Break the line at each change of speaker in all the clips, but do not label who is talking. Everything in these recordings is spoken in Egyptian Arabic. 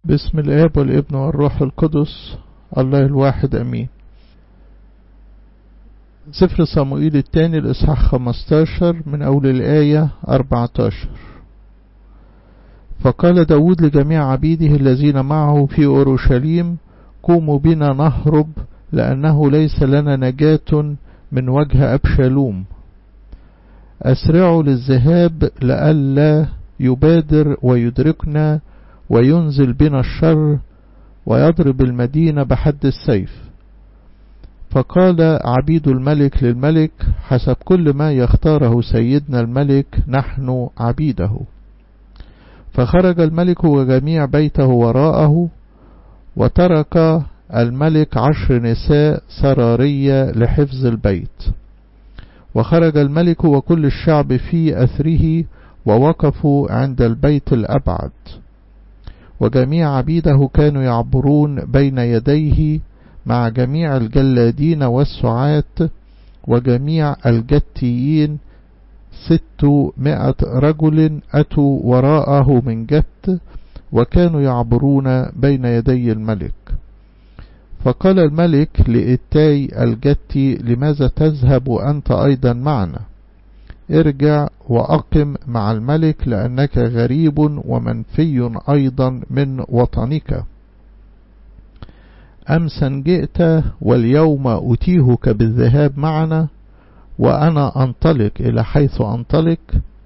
باسم الآب والابن والروح القدس الله الواحد أمين سفر صموئيل الثاني الإصحاح 15 من أول الآية 14 فقال داود لجميع عبيده الذين معه في أورشليم قوموا بنا نهرب لأنه ليس لنا نجاة من وجه أبشالوم أسرعوا للذهاب لئلا يبادر ويدركنا وينزل بنا الشر ويضرب المدينة بحد السيف فقال عبيد الملك للملك حسب كل ما يختاره سيدنا الملك نحن عبيده فخرج الملك وجميع بيته وراءه وترك الملك عشر نساء سرارية لحفظ البيت وخرج الملك وكل الشعب في أثره ووقفوا عند البيت الأبعد وجميع عبيده كانوا يعبرون بين يديه مع جميع الجلادين والسعاة وجميع الجتيين ستمائة رجل أتوا وراءه من جت وكانوا يعبرون بين يدي الملك فقال الملك لإتاي الجتي لماذا تذهب أنت أيضا معنا ارجع وأقم مع الملك لأنك غريب ومنفي أيضا من وطنك أمسا جئت واليوم أتيهك بالذهاب معنا وأنا أنطلق إلى حيث أنطلق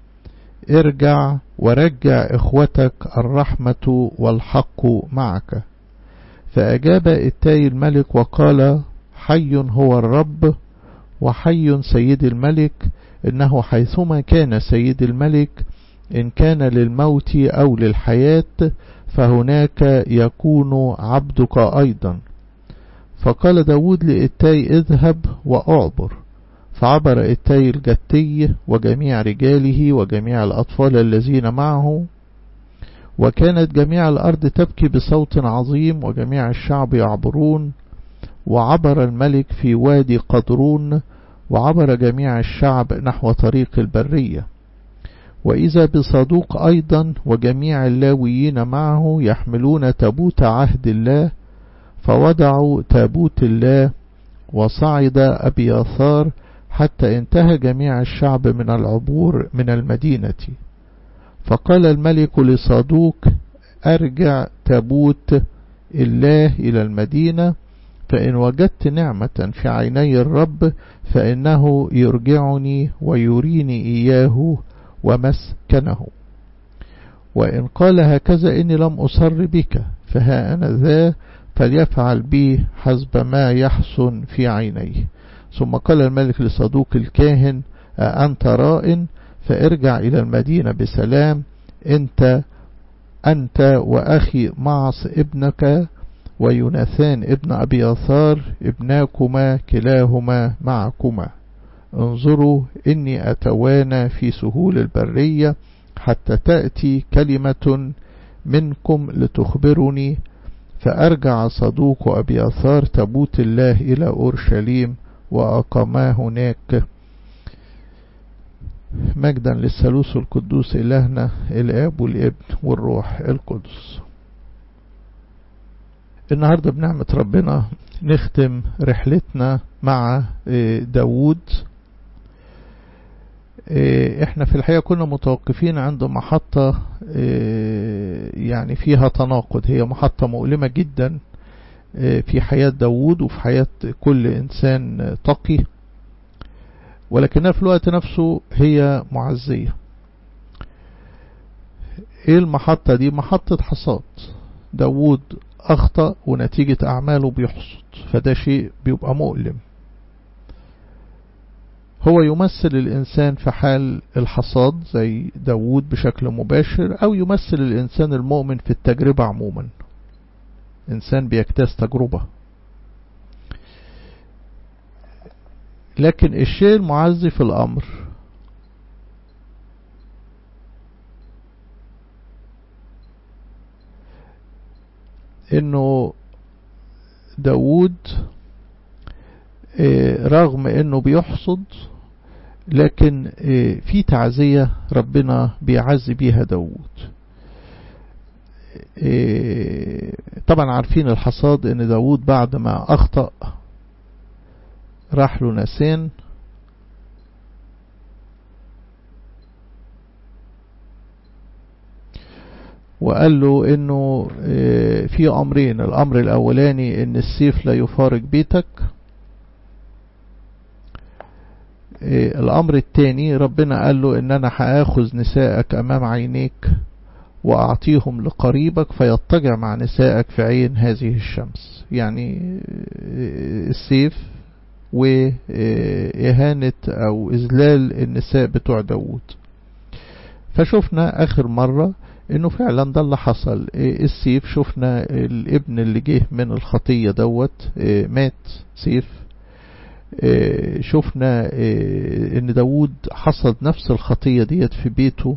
ارجع ورجع إخوتك الرحمة والحق معك فأجاب إتاي الملك وقال حي هو الرب وحي سيد الملك إنه حيثما كان سيد الملك إن كان للموت أو للحياة فهناك يكون عبدك أيضا فقال داود لإتاي اذهب وأعبر فعبر إتاي الجتي وجميع رجاله وجميع الأطفال الذين معه وكانت جميع الأرض تبكي بصوت عظيم وجميع الشعب يعبرون وعبر الملك في وادي قدرون وعبر جميع الشعب نحو طريق البرية وإذا بصدوق أيضا وجميع اللاويين معه يحملون تابوت عهد الله فوضعوا تابوت الله وصعد أبياثار حتى انتهى جميع الشعب من العبور من المدينة فقال الملك لصادوق أرجع تابوت الله إلى المدينة فإن وجدت نعمة في عيني الرب فإنه يرجعني ويريني إياه ومسكنه وإن قال هكذا إني لم أصر بك فها أنا ذا فليفعل بي حسب ما يحسن في عينيه ثم قال الملك لصدوق الكاهن أنت راء فارجع إلى المدينة بسلام أنت أنت وأخي معص ابنك ويوناثان ابن أبياثار ابناكما كلاهما معكما انظروا إني أتوانى في سهول البرية حتى تأتي كلمة منكم لتخبرني فأرجع صدوق أبياثار تابوت الله إلى أورشليم وأقاما هناك مجدا للثالوث القدوس إلهنا الآب والابن والروح القدس النهاردة بنعمة ربنا نختم رحلتنا مع داود احنا في الحقيقة كنا متوقفين عند محطة يعني فيها تناقض هي محطة مؤلمة جدا في حياة داود وفي حياة كل إنسان تقي ولكنها في الوقت نفسه هي معزية ايه المحطة دي محطة حصاد داود أخطأ ونتيجة أعماله بيحصد فده شيء بيبقى مؤلم هو يمثل الإنسان في حال الحصاد زي داود بشكل مباشر أو يمثل الإنسان المؤمن في التجربة عموما إنسان بيكتاز تجربة لكن الشيء المعزي في الأمر انه داود رغم انه بيحصد لكن في تعزية ربنا بيعزي بيها داود طبعا عارفين الحصاد ان داود بعد ما اخطأ راح له ناسين وقال له انه في امرين الامر الاولاني ان السيف لا يفارق بيتك الامر الثاني ربنا قال له ان انا هاخذ نسائك امام عينيك واعطيهم لقريبك فيضطجع مع نسائك في عين هذه الشمس يعني السيف وإهانة أو إذلال النساء بتوع داود فشفنا آخر مرة انه فعلا ده اللي حصل السيف شفنا الابن اللي جه من الخطية دوت مات سيف شفنا ان داود حصد نفس الخطية ديت في بيته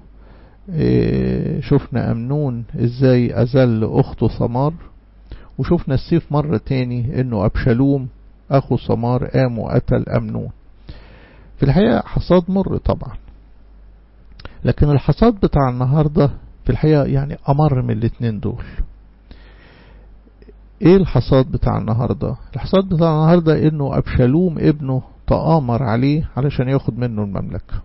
شفنا أمنون ازاي أزل أخته ثمار وشفنا السيف مرة تاني انه أبشالوم أخو ثمار قام وقتل أمنون في الحقيقة حصاد مر طبعا لكن الحصاد بتاع النهاردة في الحقيقة يعني أمر من الاتنين دول ايه الحصاد بتاع النهاردة الحصاد بتاع النهاردة انه أبشالوم ابنه تآمر عليه علشان ياخد منه المملكة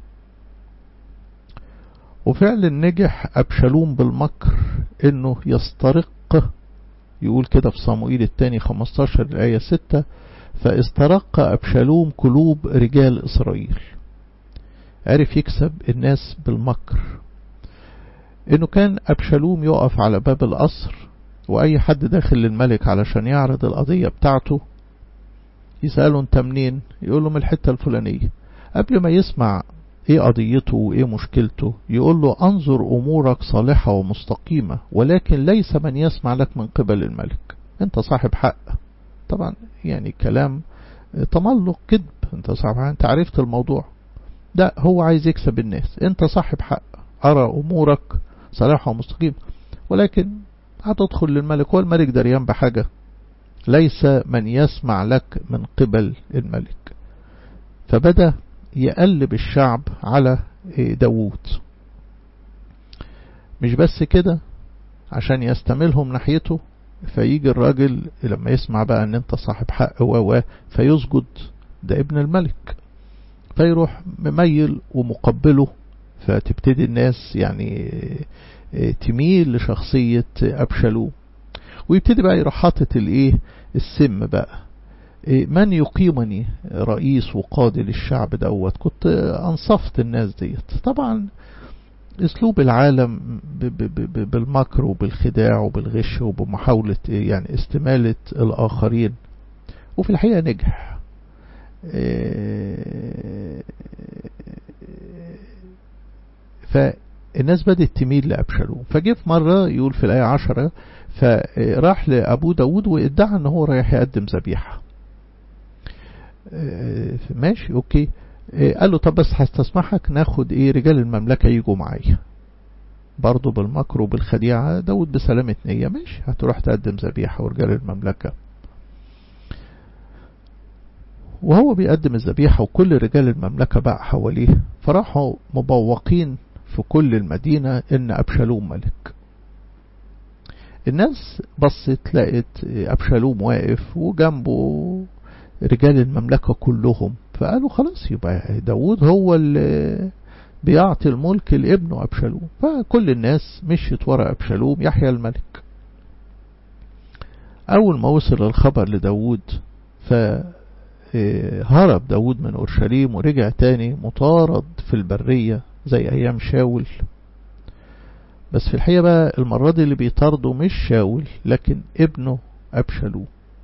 وفعلا نجح أبشالوم بالمكر انه يسترق يقول كده في صموئيل الثاني 15 الآية 6 فاسترق أبشالوم قلوب رجال إسرائيل عرف يكسب الناس بالمكر انه كان أبشالوم يقف على باب القصر وأي حد داخل للملك علشان يعرض القضية بتاعته يسأله انت منين يقول له من الحتة الفلانية قبل ما يسمع ايه قضيته وايه مشكلته يقول له انظر امورك صالحة ومستقيمة ولكن ليس من يسمع لك من قبل الملك انت صاحب حق طبعا يعني كلام تملق كذب انت صاحب حق انت عرفت الموضوع لا هو عايز يكسب الناس انت صاحب حق ارى امورك صالحة ومستقيمة ولكن هتدخل للملك هو الملك دريان بحاجة ليس من يسمع لك من قبل الملك فبدأ يقلب الشعب على داوود مش بس كده عشان يستملهم ناحيته فيجي الراجل لما يسمع بقى ان انت صاحب حق و فيسجد ده ابن الملك فيروح مميل ومقبله فتبتدي الناس يعني تميل لشخصية أبشالوم ويبتدي بقى يروح حاطط الايه السم بقى من يقيمني رئيس وقاضي للشعب دوت كنت أنصفت الناس ديت طبعا اسلوب العالم بالمكر وبالخداع وبالغش وبمحاولة يعني استمالة الآخرين وفي الحقيقة نجح فالناس بدأت تميل لأبشالوم فجه في مرة يقول في الآية عشرة فراح لأبو داود وادعى ان هو رايح يقدم ذبيحة ماشي اوكي قال له طب بس هستسمحك ناخد ايه رجال المملكة يجوا معايا برضه بالمكر وبالخديعة داود بسلامة نية ماشي هتروح تقدم ذبيحة ورجال المملكة وهو بيقدم الذبيحة وكل رجال المملكة بقى حواليه فراحوا مبوقين في كل المدينة ان أبشالوم ملك الناس بصت لقت أبشالوم واقف وجنبه رجال المملكة كلهم فقالوا خلاص يبقى داود هو اللي بيعطي الملك لابنه أبشالوم فكل الناس مشيت ورا أبشالوم يحيى الملك أول ما وصل الخبر لداود فهرب داود من أورشليم ورجع تاني مطارد في البرية زي أيام شاول بس في الحقيقة بقى المرة دي اللي بيطارده مش شاول لكن ابنه أبشالوم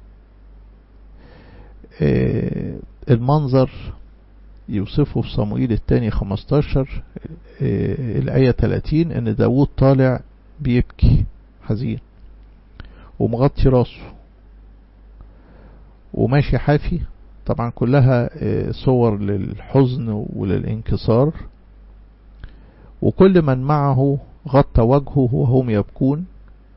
المنظر يوصفه في صموئيل الثاني 15 الآية 30 ان داود طالع بيبكي حزين ومغطي راسه وماشي حافي طبعا كلها صور للحزن وللانكسار وكل من معه غطى وجهه وهم يبكون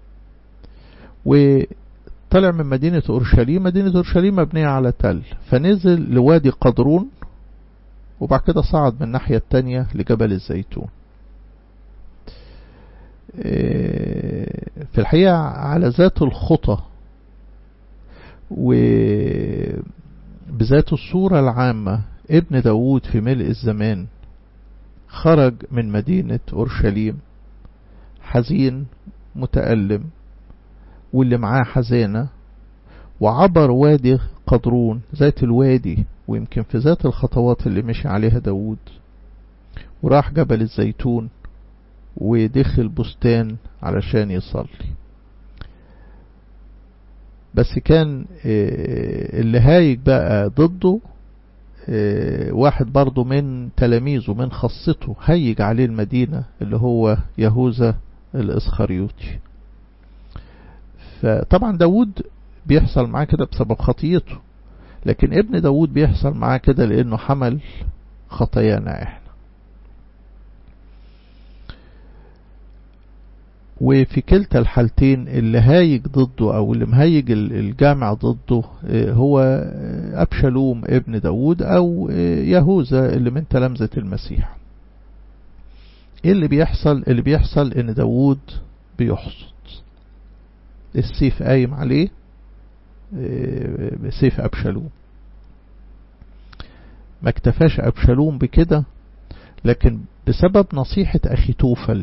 وطلع من مدينة أورشليم مدينة أورشليم مبنية على تل فنزل لوادي قدرون وبعد كده صعد من الناحية التانية لجبل الزيتون في الحقيقة على ذات الخطى وبذات الصورة العامة ابن داود في ملء الزمان خرج من مدينة أورشليم حزين متألم واللي معاه حزانة وعبر وادي قدرون ذات الوادي ويمكن في ذات الخطوات اللي مشي عليها داود وراح جبل الزيتون ودخل بستان علشان يصلي بس كان اللي هايج بقى ضده واحد برضه من تلاميذه من خاصته هيج عليه المدينة اللي هو يهوذا الإسخريوطي فطبعا داود بيحصل معاه كده بسبب خطيته لكن ابن داود بيحصل معاه كده لأنه حمل خطايانا احنا وفي كلتا الحالتين اللي هايج ضده او اللي مهيج الجامع ضده هو ابشالوم ابن داود او يهوذا اللي من تلامذة المسيح ايه اللي بيحصل اللي بيحصل ان داود بيحصد السيف قايم عليه سيف ابشالوم ما اكتفاش ابشالوم بكده لكن بسبب نصيحة اخي توفل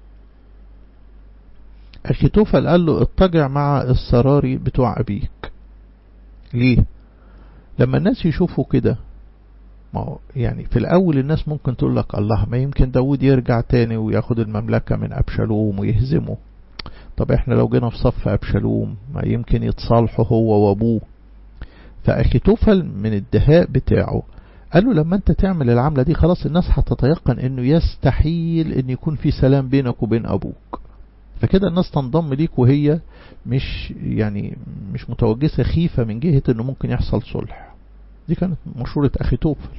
أخيتوفل قال له اضطجع مع السراري بتوع أبيك ليه لما الناس يشوفوا كده ما هو يعني في الأول الناس ممكن تقول لك الله ما يمكن داود يرجع تاني وياخد المملكة من أبشالوم ويهزمه طب احنا لو جينا في صف أبشالوم ما يمكن يتصالحوا هو وابوه فأخيتوفل من الدهاء بتاعه قال له لما انت تعمل العملة دي خلاص الناس هتتيقن انه يستحيل ان يكون في سلام بينك وبين ابوك فكده الناس تنضم ليك وهي مش يعني مش متوجسة خيفة من جهة انه ممكن يحصل صلح دي كانت مشورة اخي توفل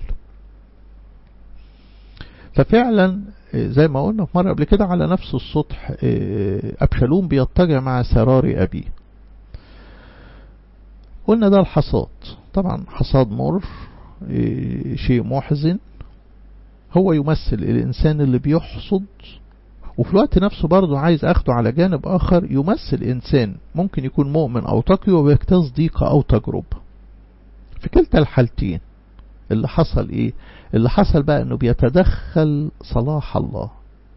ففعلا زي ما قلنا في مرة قبل كده على نفس السطح أبشالوم بيضطجع مع سراري أبيه قلنا ده الحصاد طبعا حصاد مر شيء محزن هو يمثل الإنسان اللي بيحصد وفي الوقت نفسه برضه عايز أخده على جانب آخر يمثل إنسان ممكن يكون مؤمن أو تقي وبيجتاز ضيقة أو تجربة في كلتا الحالتين اللي حصل إيه اللي حصل بقى أنه بيتدخل صلاح الله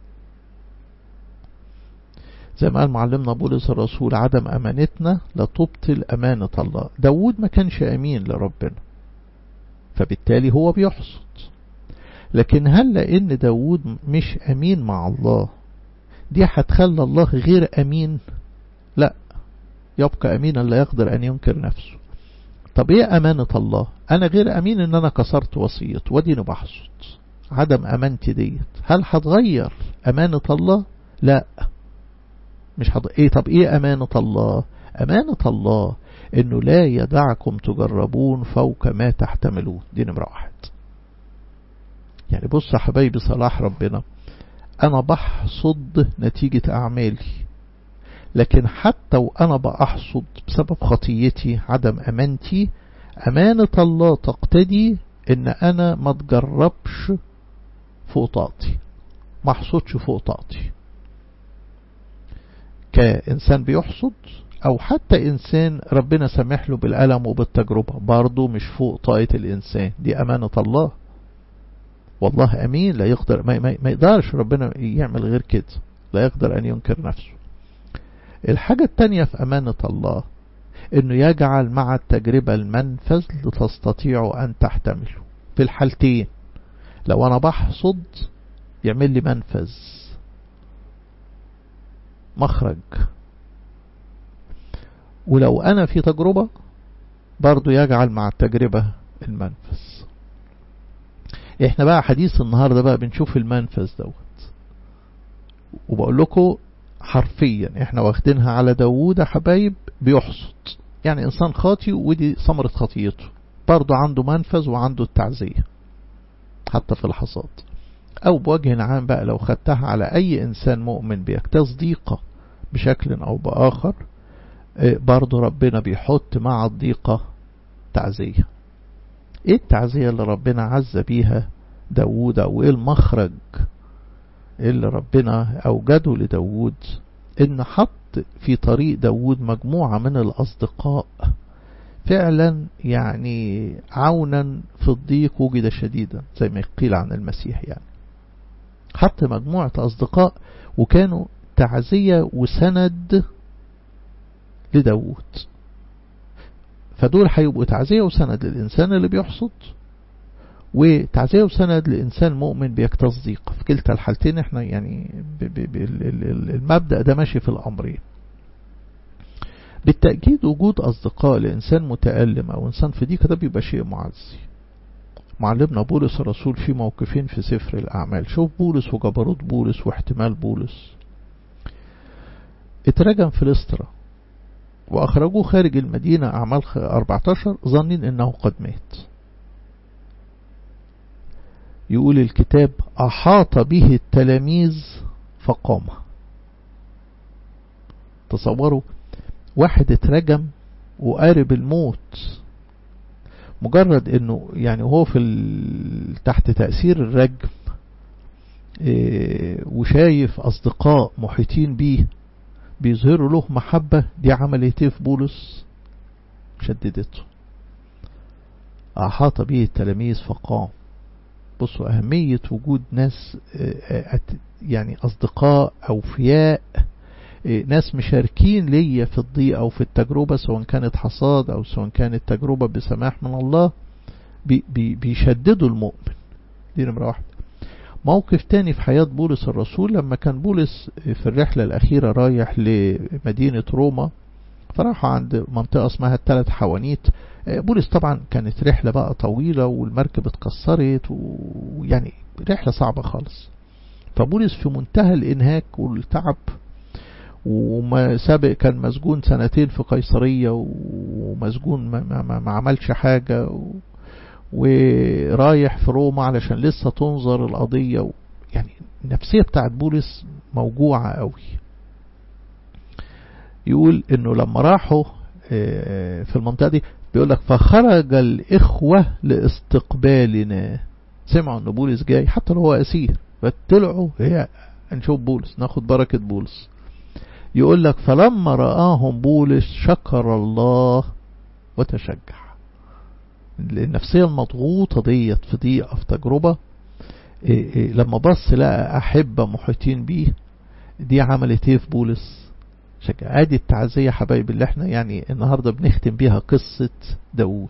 زي ما قال معلمنا بولس الرسول عدم أمانتنا لا تبطل أمانة الله داود ما كانش أمين لربنا فبالتالي هو بيحصد لكن هل لأن داود مش أمين مع الله دي هتخلى الله غير أمين لا يبقى أمينا لا يقدر أن ينكر نفسه طب ايه أمانة الله أنا غير أمين أن أنا كسرت وصيته وديني بحصد عدم أمانتي ديت هل هتغير أمانة الله لا مش هض... ايه طب ايه أمانة الله أمانة الله انه لا يدعكم تجربون فوق ما تحتملون دي نمرة واحد يعني بص يا حبايبي صلاح ربنا انا بحصد نتيجة اعمالي لكن حتى وانا بحصد بسبب خطيتي عدم امانتي امانة الله تقتدي ان انا ما تجربش فوق طاقتي ما احصدش فوق طاقتي كإنسان بيحصد أو حتى إنسان ربنا سمح له بالألم وبالتجربة برضه مش فوق طاقة الإنسان دي أمانة الله والله أمين لا يقدر ما, ما, ما يقدرش ربنا يعمل غير كده لا يقدر أن ينكر نفسه الحاجة التانية في أمانة الله أنه يجعل مع التجربة المنفذ لتستطيعوا أن تحتملوا في الحالتين لو أنا بحصد يعمل لي منفذ مخرج ولو أنا في تجربة برضو يجعل مع التجربة المنفذ احنا بقى حديث النهاردة بقى بنشوف المنفذ دوت وبقول لكم حرفيا احنا واخدينها على داوود يا حبايب بيحصد يعني انسان خاطي ودي ثمرة خطيته برضو عنده منفذ وعنده التعزية حتى في الحصاد او بوجه عام بقى لو خدتها على اي انسان مؤمن بيجتاز ضيقة بشكل او باخر برضو ربنا بيحط مع الضيقة تعزية ايه التعزية اللي ربنا عز بيها داود او ايه المخرج اللي ربنا اوجده لداود ان حط في طريق داود مجموعة من الأصدقاء فعلا يعني عونا في الضيق وجد شديدا زي ما قيل عن المسيح يعني حط مجموعة أصدقاء وكانوا تعزية وسند لداود فدول هيبقوا تعزية وسند للإنسان اللي بيحصد وتعزية وسند لإنسان مؤمن بيكتظ ضيق في كلتا الحالتين احنا يعني ب ب ب المبدأ ده ماشي في الأمرين بالتأكيد وجود أصدقاء لإنسان متألم أو إنسان في ضيق ده بيبقى شيء معزي معلمنا بولس الرسول في موقفين في سفر الأعمال شوف بولس وجبروت بولس واحتمال بولس اترجم في لسترا وأخرجوه خارج المدينة أعمال 14 ظنين أنه قد مات يقول الكتاب أحاط به التلاميذ فقام تصوروا واحد اترجم وقارب الموت مجرد انه يعني هو في تحت تأثير الرجم اه وشايف اصدقاء محيطين بيه بيظهروا له محبة دي عملت ايه في بولس شددته أحاط به التلاميذ فقام بصوا أهمية وجود ناس يعني أصدقاء أوفياء ناس مشاركين ليا في الضيقة أو في التجربة سواء كانت حصاد أو سواء كانت تجربة بسماح من الله بي بي بيشددوا المؤمن دي نمرة واحدة موقف تاني في حياة بولس الرسول لما كان بولس في الرحلة الأخيرة رايح لمدينة روما فراحوا عند منطقة اسمها الثلاث حوانيت بولس طبعا كانت رحلة بقى طويلة والمركب اتكسرت ويعني رحلة صعبة خالص فبولس في منتهى الإنهاك والتعب وما سابق كان مسجون سنتين في قيصرية ومسجون ما, ما, ما عملش حاجة و ورايح في روما علشان لسه تنظر القضية و يعني النفسية بتاعت بولس موجوعة قوي يقول انه لما راحوا في المنطقة دي بيقول لك فخرج الإخوة لاستقبالنا سمعوا ان بولس جاي حتى لو هو أسير فطلعوا هي نشوف بولس ناخد بركة بولس يقول لك فلما رآهم بولس شكر الله وتشجع النفسية المضغوطة ديت في ضيقة في تجربة إيه إيه لما بص لقى أحبة محيطين بيه دي عملت ايه في بولس شجع ادي التعزية حبايب اللي احنا يعني النهاردة بنختم بيها قصة داود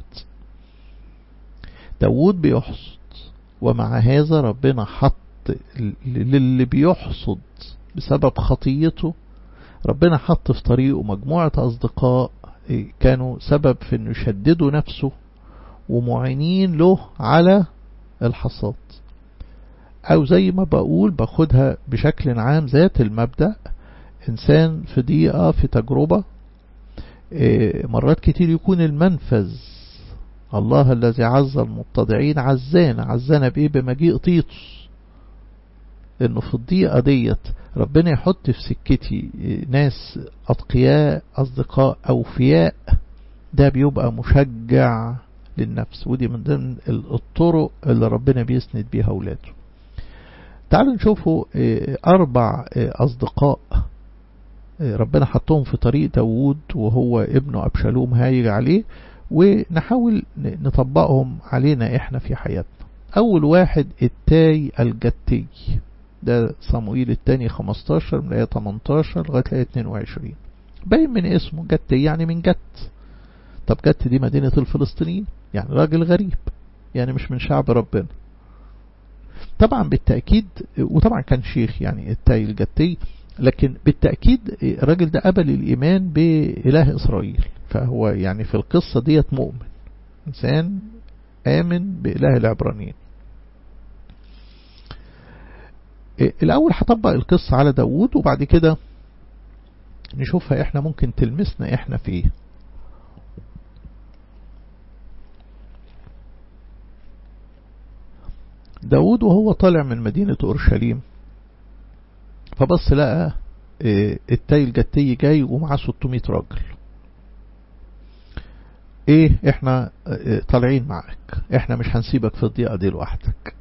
داود بيحصد ومع هذا ربنا حط للي بيحصد بسبب خطيته ربنا حط في طريقه مجموعة أصدقاء كانوا سبب في انه يشددوا نفسه ومعينين له على الحصاد او زي ما بقول باخدها بشكل عام ذات المبدأ انسان في ضيقة في تجربة مرات كتير يكون المنفذ الله الذي عز المتضعين عزانا عزانا بايه بمجيء طيطس انه في الضيقة ديت ربنا يحط في سكتي ناس اتقياء اصدقاء اوفياء ده بيبقى مشجع للنفس ودي من ضمن الطرق اللي ربنا بيسند بيها اولاده تعالوا نشوفوا اربع اصدقاء ربنا حطهم في طريق داوود وهو ابنه ابشالوم هايج عليه ونحاول نطبقهم علينا احنا في حياتنا اول واحد التاي الجتي ده صموئيل الثاني 15 من آية 18 لغاية آية 22 باين من اسمه جتي يعني من جت طب جت دي مدينة الفلسطينيين يعني راجل غريب يعني مش من شعب ربنا طبعا بالتأكيد وطبعا كان شيخ يعني التاي الجتي لكن بالتأكيد الراجل ده قبل الإيمان بإله إسرائيل فهو يعني في القصة ديت مؤمن إنسان آمن بإله العبرانيين الأول هطبق القصة على داوود وبعد كده نشوفها إحنا ممكن تلمسنا إحنا فيه داود وهو طالع من مدينة أورشليم فبص لقى التاي الجتي جاي ومعاه 600 راجل ايه احنا طالعين معاك احنا مش هنسيبك في الضيقة دي لوحدك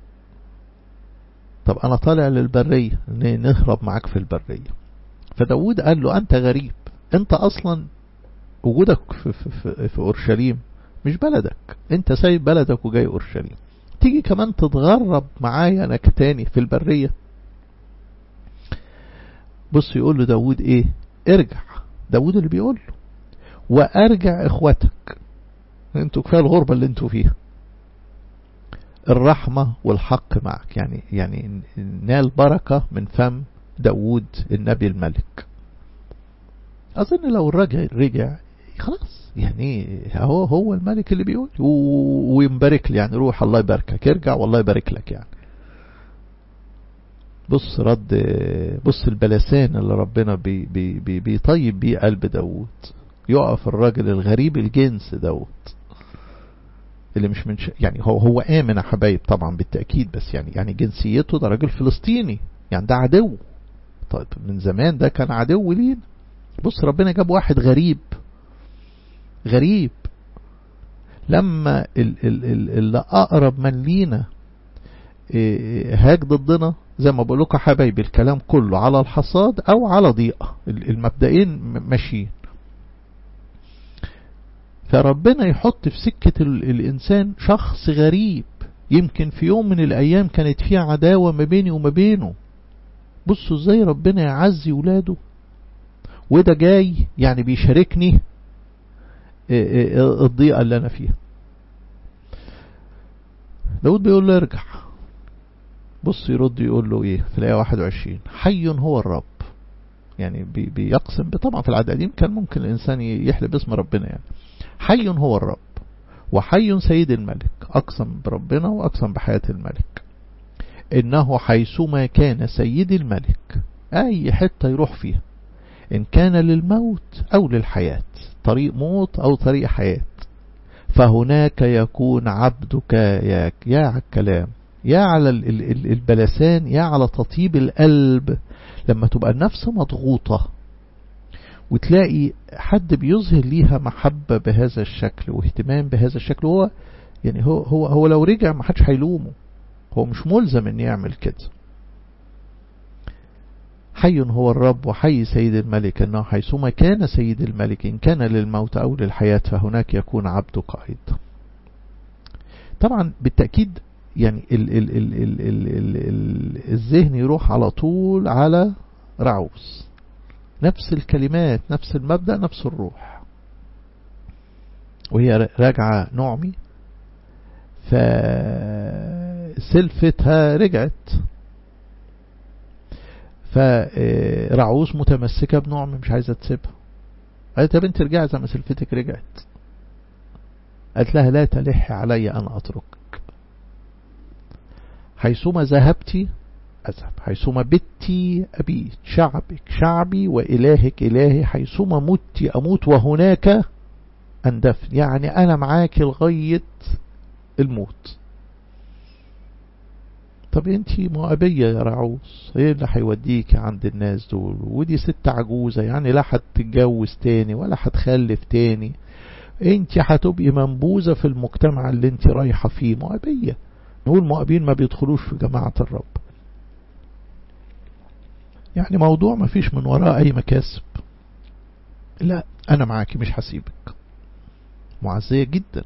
طب انا طالع للبرية نهرب معاك في البرية فداود قال له انت غريب انت اصلا وجودك في, في, في, في اورشليم مش بلدك انت سايب بلدك وجاي اورشليم تيجي كمان تتغرب معايا انا تاني في البرية بص يقول له داود ايه ارجع داود اللي بيقول له وارجع اخوتك انتوا كفايه الغربة اللي انتوا فيها الرحمة والحق معك يعني يعني نال بركة من فم داود النبي الملك أظن لو الرجع رجع خلاص يعني هو هو الملك اللي بيقول وينبارك لي يعني روح الله يباركك ارجع والله يبارك لك يعني بص رد بص البلسان اللي ربنا بي بي بي بيطيب بيه قلب داود يقف الراجل الغريب الجنس داود اللي مش من ش... يعني هو هو آمن يا حبايب طبعا بالتأكيد بس يعني يعني جنسيته ده راجل فلسطيني يعني ده عدو طيب من زمان ده كان عدو لينا بص ربنا جاب واحد غريب غريب لما ال ال ال اللي أقرب من لينا هاج ضدنا زي ما بقول لكم حبايبي الكلام كله على الحصاد أو على ضيقة المبدئين ماشيين فربنا يحط في سكة الإنسان شخص غريب يمكن في يوم من الأيام كانت فيه عداوة ما بيني وما بينه بصوا ازاي ربنا يعزي ولاده وده جاي يعني بيشاركني الضيقة اللي أنا فيها داود بيقول له ارجع بص يرد يقول له ايه في الآية 21 حي هو الرب يعني بي بيقسم طبعا في العهد القديم كان ممكن الإنسان يحلف باسم ربنا يعني حي هو الرب وحي سيد الملك أقسم بربنا وأقسم بحياة الملك إنه حيثما كان سيد الملك أي حتة يروح فيها إن كان للموت أو للحياة طريق موت أو طريق حياة فهناك يكون عبدك يا, يا على الكلام يا على البلسان يا على تطيب القلب لما تبقى النفس مضغوطة وتلاقي حد بيظهر ليها محبة بهذا الشكل واهتمام بهذا الشكل هو يعني هو هو هو لو رجع ما حدش هيلومه هو مش ملزم ان يعمل كده حي هو الرب وحي سيد الملك انه حيثما كان سيد الملك ان كان للموت او للحياة فهناك يكون عبدك ايضا طبعا بالتأكيد يعني ال ال ال ال ال ال ال الذهن يروح على طول على رعوس نفس الكلمات نفس المبدأ نفس الروح وهي راجعة نعمي فسلفتها رجعت فرعوس متمسكة بنعمي مش عايزة تسيبها قالت يا بنت ارجعي زي ما سلفتك رجعت قالت لها لا تلح علي أن أتركك حيثما ذهبت أذهب حيثما بتي أبيت شعبك شعبي وإلهك إلهي حيثما مت أموت وهناك أندفن يعني أنا معاك لغاية الموت طب انتي مؤبية يا رعوس ايه اللي هيوديك عند الناس دول ودي ست عجوزة يعني لا هتتجوز تاني ولا هتخلف تاني انتي هتبقي منبوذة في المجتمع اللي انتي رايحة فيه مؤبية نقول مؤبين ما بيدخلوش في جماعة الرب يعني موضوع ما فيش من وراء أي مكاسب لا أنا معاكي مش هسيبك معزية جدا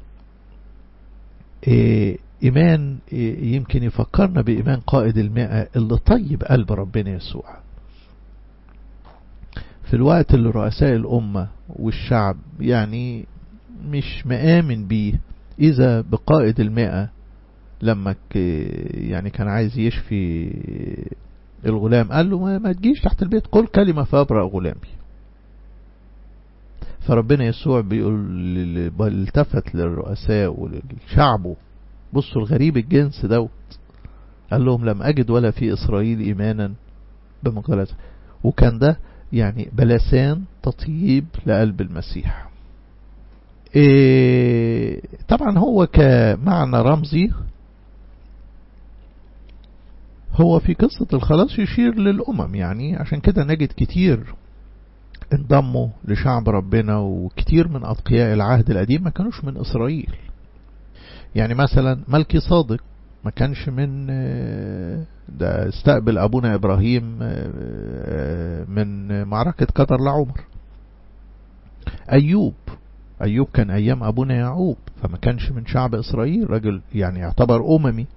إيه إيمان إيه يمكن يفكرنا بإيمان قائد المئة اللي طيب قلب ربنا يسوع في الوقت اللي رؤساء الأمة والشعب يعني مش مآمن بيه إذا بقائد المئة لما يعني كان عايز يشفي الغلام قال له ما, ما تجيش تحت البيت قل كلمة فأبرأ غلامي فربنا يسوع بيقول التفت للرؤساء ولشعبه بصوا الغريب الجنس دوت قال لهم لم أجد ولا في إسرائيل إيمانا بمقالته وكان ده يعني بلسان تطيب لقلب المسيح إيه طبعا هو كمعنى رمزي هو في قصة الخلاص يشير للأمم يعني عشان كده نجد كتير انضموا لشعب ربنا وكتير من أتقياء العهد القديم ما كانوش من إسرائيل يعني مثلا ملكي صادق ما كانش من ده استقبل أبونا إبراهيم من معركة قدر لعمر أيوب أيوب كان أيام أبونا يعقوب فما كانش من شعب إسرائيل رجل يعني يعتبر أممي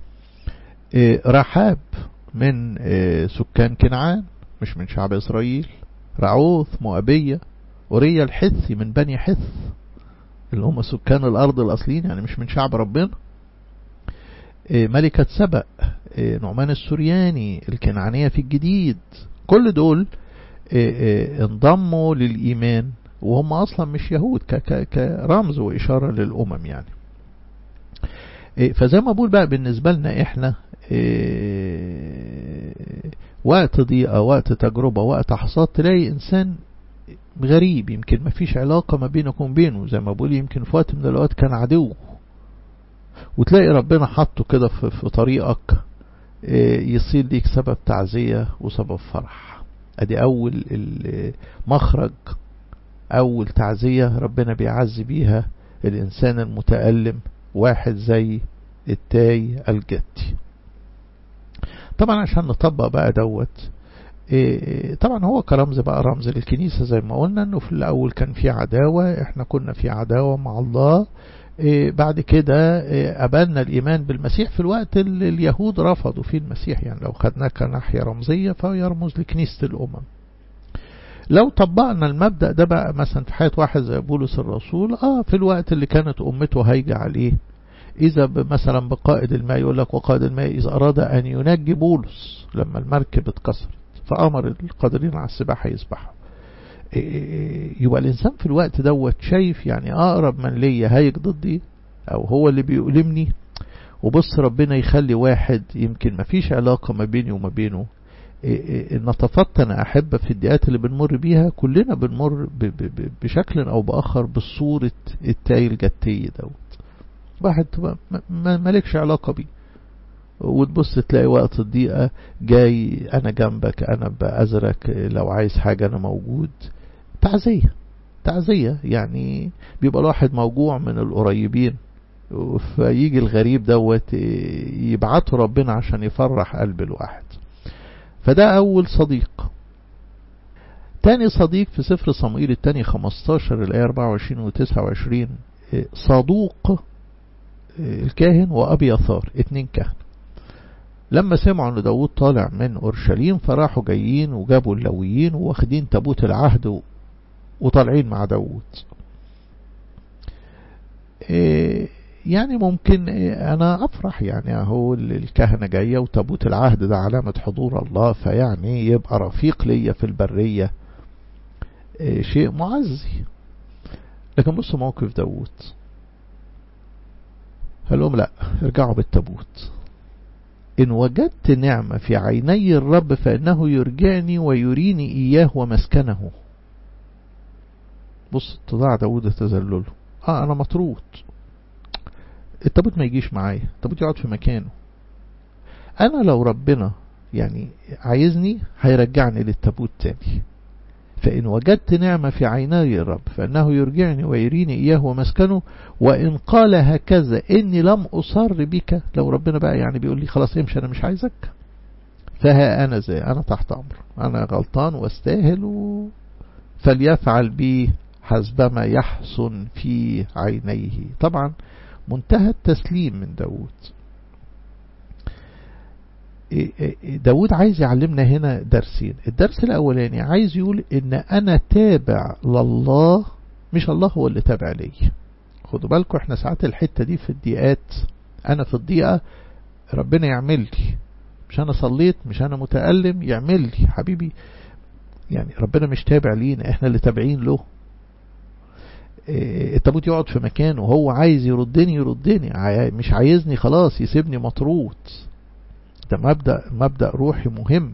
رحاب من سكان كنعان مش من شعب إسرائيل رعوث مؤبية أوريا الحثي من بني حث اللي هم سكان الأرض الأصليين يعني مش من شعب ربنا ملكة سبأ نعمان السورياني الكنعانية في الجديد كل دول انضموا للإيمان وهم أصلا مش يهود كرمز وإشارة للأمم يعني فزي ما بقول بقى بالنسبة لنا إحنا وقت ضيقة وقت تجربة وقت حصاد تلاقي إنسان غريب يمكن ما فيش علاقة ما بينك وبينه زي ما بقول يمكن في وقت من الأوقات كان عدو وتلاقي ربنا حطه كده في, في طريقك يصير ليك سبب تعزية وسبب فرح ادي اول مخرج اول تعزية ربنا بيعزي بيها الانسان المتألم واحد زي التاي الجتي طبعا عشان نطبق بقى دوت طبعا هو كرمز بقى رمز للكنيسة زي ما قلنا انه في الاول كان في عداوة احنا كنا في عداوة مع الله بعد كده قبلنا الإيمان بالمسيح في الوقت اللي اليهود رفضوا فيه المسيح يعني لو خدناه كناحية رمزية فهو يرمز لكنيسة الأمم لو طبقنا المبدأ ده بقى مثلا في حياة واحد زي بولس الرسول اه في الوقت اللي كانت أمته هايجة عليه إذا مثلا بقائد الماء يقول لك وقائد الماء إذا أراد أن ينجي بولس لما المركب اتكسرت فأمر القادرين على السباحة يسبحوا يبقى الإنسان في الوقت دوت شايف يعني أقرب من ليا هايج ضدي أو هو اللي بيؤلمني وبص ربنا يخلي واحد يمكن ما فيش علاقة ما بيني وما بينه نتفطن أحبة في الدقات اللي بنمر بيها كلنا بنمر بشكل أو بآخر بالصورة التاي الجتي دوت واحد مالكش علاقة بيه وتبص تلاقي وقت الضيقة جاي أنا جنبك أنا بأزرك لو عايز حاجة أنا موجود تعزية تعزية يعني بيبقى الواحد موجوع من القريبين فيجي الغريب دوت يبعته ربنا عشان يفرح قلب الواحد فده أول صديق تاني صديق في سفر صموئيل التاني 15 الآية 24 و 29 صدوق الكاهن وأبي يثار اتنين كهنة لما سمعوا ان داود طالع من اورشليم فراحوا جايين وجابوا اللويين واخدين تابوت العهد وطالعين مع داود إيه يعني ممكن إيه انا افرح يعني اهو الكهنة جاية وتابوت العهد ده علامة حضور الله فيعني يبقى رفيق ليا في البرية إيه شيء معزي لكن بصوا موقف داود قال لهم لا ارجعوا بالتابوت إن وجدت نعمة في عيني الرب فإنه يرجعني ويريني إياه ومسكنه بص اتضاع داود تذلله اه انا مطرود التابوت ما يجيش معايا التابوت يقعد في مكانه انا لو ربنا يعني عايزني هيرجعني للتابوت تاني فإن وجدت نعمة في عيني الرب فإنه يرجعني ويريني إياه ومسكنه وإن قال هكذا إني لم أصر بك لو ربنا بقى يعني بيقول لي خلاص امشي أنا مش عايزك فها أنا زي أنا تحت أمر أنا غلطان واستاهل و... فليفعل بي حسبما يحسن في عينيه طبعا منتهى التسليم من داود داود عايز يعلمنا هنا درسين الدرس الأولاني عايز يقول إن أنا تابع لله مش الله هو اللي تابع لي خدوا بالكم احنا ساعات الحتة دي في الضيقات أنا في الضيقة ربنا يعمل لي مش أنا صليت مش أنا متألم يعمل لي حبيبي يعني ربنا مش تابع لينا احنا اللي تابعين له التابوت يقعد في مكانه وهو عايز يردني يردني مش عايزني خلاص يسيبني مطرود ده مبدأ مبدأ روحي مهم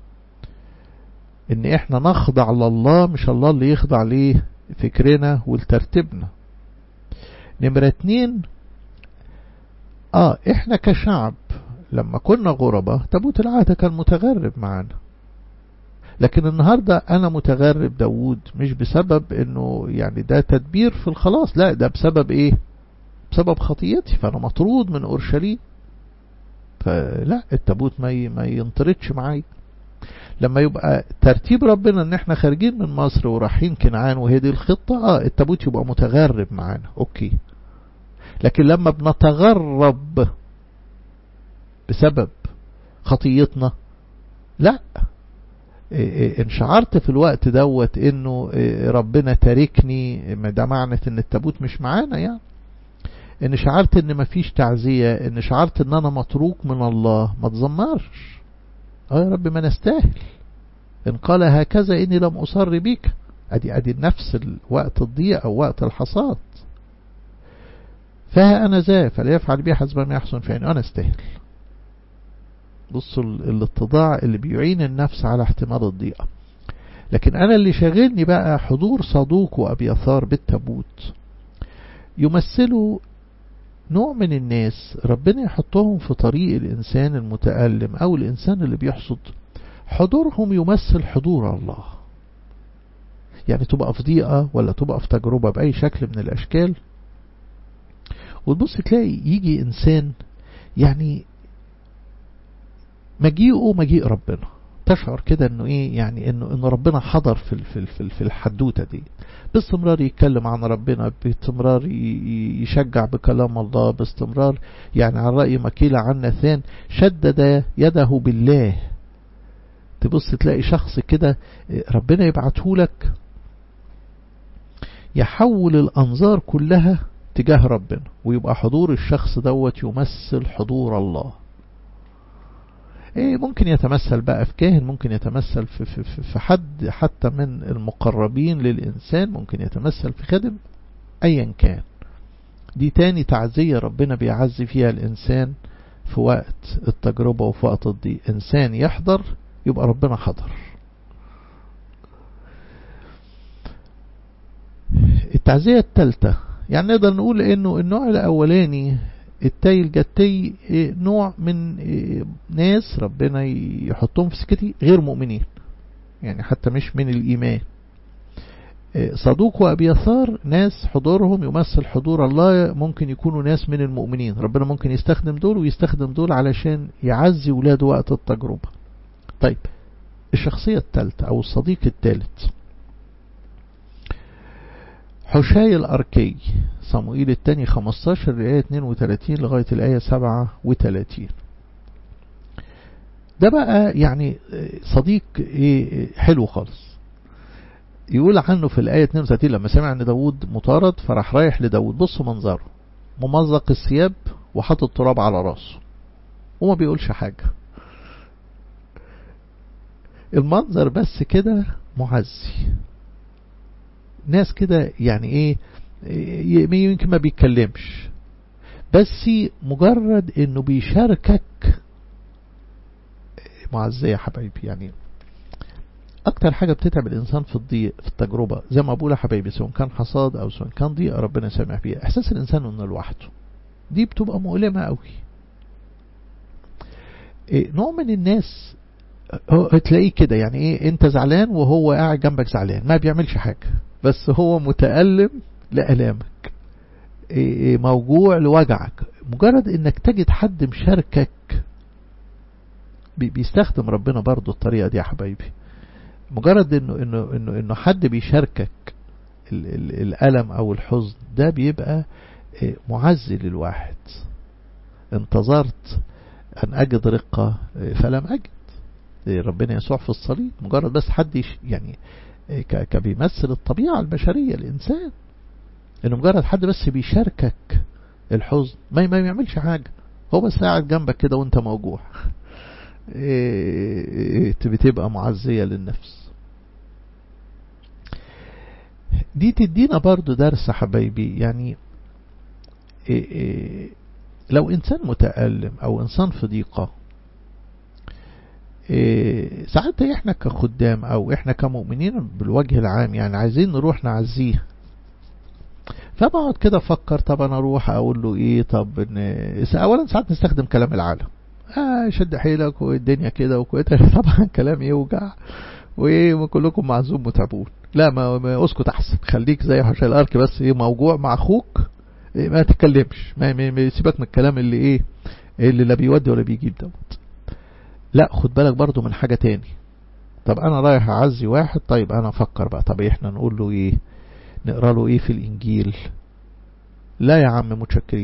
ان احنا نخضع لله مش الله اللي يخضع ليه فكرنا ولترتيبنا نمرة اتنين اه احنا كشعب لما كنا غربة تابوت العهد كان متغرب معانا لكن النهاردة أنا متغرب داود مش بسبب أنه يعني ده تدبير في الخلاص لا ده بسبب إيه بسبب خطيتي فأنا مطرود من أورشليم فلا التابوت ما ما ينطردش معايا لما يبقى ترتيب ربنا ان احنا خارجين من مصر ورايحين كنعان وهي دي الخطة اه التابوت يبقى متغرب معانا اوكي لكن لما بنتغرب بسبب خطيتنا لا ان شعرت في الوقت دوت انه ربنا تاركني ده معنى ان التابوت مش معانا يعني ان شعرت ان مفيش تعزية ان شعرت ان انا متروك من الله ما تزمرش اه يا رب ما نستاهل ان قال هكذا اني لم اصر بك ادي ادي نفس وقت الضيق او وقت الحصاد فها انا ذا فليفعل بي حسب ما يحسن فاني انا استاهل بصوا الاتضاع اللي بيعين النفس على احتمال الضيقة لكن أنا اللي شاغلني بقى حضور صدوق وأبيثار بالتابوت يمثلوا نوع من الناس ربنا يحطهم في طريق الإنسان المتألم أو الإنسان اللي بيحصد حضورهم يمثل حضور الله يعني تبقى في ضيقة ولا تبقى في تجربة بأي شكل من الأشكال وتبص تلاقي يجي إنسان يعني مجيئه مجيء ربنا تشعر كده انه ايه يعني انه انه ربنا حضر في في في, في الحدوته دي باستمرار يتكلم عن ربنا باستمرار يشجع بكلام الله باستمرار يعني على رأي مكيلة عن نثان شدد يده بالله تبص تلاقي شخص كده ربنا يبعته لك يحول الأنظار كلها تجاه ربنا ويبقى حضور الشخص دوت يمثل حضور الله إيه ممكن يتمثل بقى في كاهن ممكن يتمثل في, في, في حد حتى من المقربين للإنسان ممكن يتمثل في خادم أيا كان دي تاني تعزية ربنا بيعزي فيها الإنسان في وقت التجربة وفي وقت الضيق إنسان يحضر يبقى ربنا حضر التعزية الثالثة يعني نقدر نقول انه النوع الاولاني التاي الجتي نوع من ناس ربنا يحطهم في سكتي غير مؤمنين يعني حتى مش من الإيمان صدوق وأبيثار ناس حضورهم يمثل حضور الله ممكن يكونوا ناس من المؤمنين ربنا ممكن يستخدم دول ويستخدم دول علشان يعزي ولاده وقت التجربة طيب الشخصية الثالثة أو الصديق الثالث حشاي الأركي صموئيل الثاني 15 الآية 32 لغاية الآية 37 ده بقى يعني صديق إيه حلو خالص يقول عنه في الآية 32 لما سمع أن داود مطارد فراح رايح لداود بصوا منظره ممزق الثياب وحط التراب على راسه وما بيقولش حاجة المنظر بس كده معزي ناس كده يعني ايه يمكن ما بيتكلمش بس مجرد انه بيشاركك معزية يا حبايبي يعني اكتر حاجة بتتعب الانسان في الضيق في التجربة زي ما بقول يا حبايبي سواء كان حصاد او سواء كان ضيق ربنا سامع فيها احساس الانسان انه لوحده دي بتبقى مؤلمة قوي إيه نوع من الناس تلاقيه كده يعني ايه انت زعلان وهو قاعد جنبك زعلان ما بيعملش حاجة بس هو متألم لألامك إيه موجوع لوجعك مجرد انك تجد حد مشاركك بيستخدم ربنا برضو الطريقة دي يا حبايبي مجرد انه انه انه انه حد بيشاركك ال ال الألم او الحزن ده بيبقى معزي للواحد انتظرت ان اجد رقة فلم اجد ربنا يسوع في الصليب مجرد بس حد يعني كبيمثل الطبيعة البشرية الإنسان إنه مجرد حد بس بيشاركك الحزن ما ما يعملش حاجة هو بس قاعد جنبك كده وانت موجوع بتبقى معزية للنفس دي تدينا برضو درس حبايبي يعني لو إنسان متألم أو إنسان في ضيقة إيه ساعات احنا كخدام او احنا كمؤمنين بالوجه العام يعني عايزين نروح نعزيه فبقعد كده افكر طب انا اروح اقول له ايه طب اولا ساعات نستخدم كلام العالم اه شد حيلك والدنيا كده وكده طبعا كلام يوجع وايه وكلكم معزوم متعبون لا ما, ما اسكت احسن خليك زي حشا الارك بس ايه موجوع مع اخوك إيه ما تتكلمش ما, ما سيبك من الكلام اللي ايه اللي لا بيودي ولا بيجيب دوت لا خد بالك برضو من حاجة تاني طب انا رايح اعزي واحد طيب انا افكر بقى طب احنا نقول له ايه نقرا له ايه في الانجيل لا يا عم متشكرين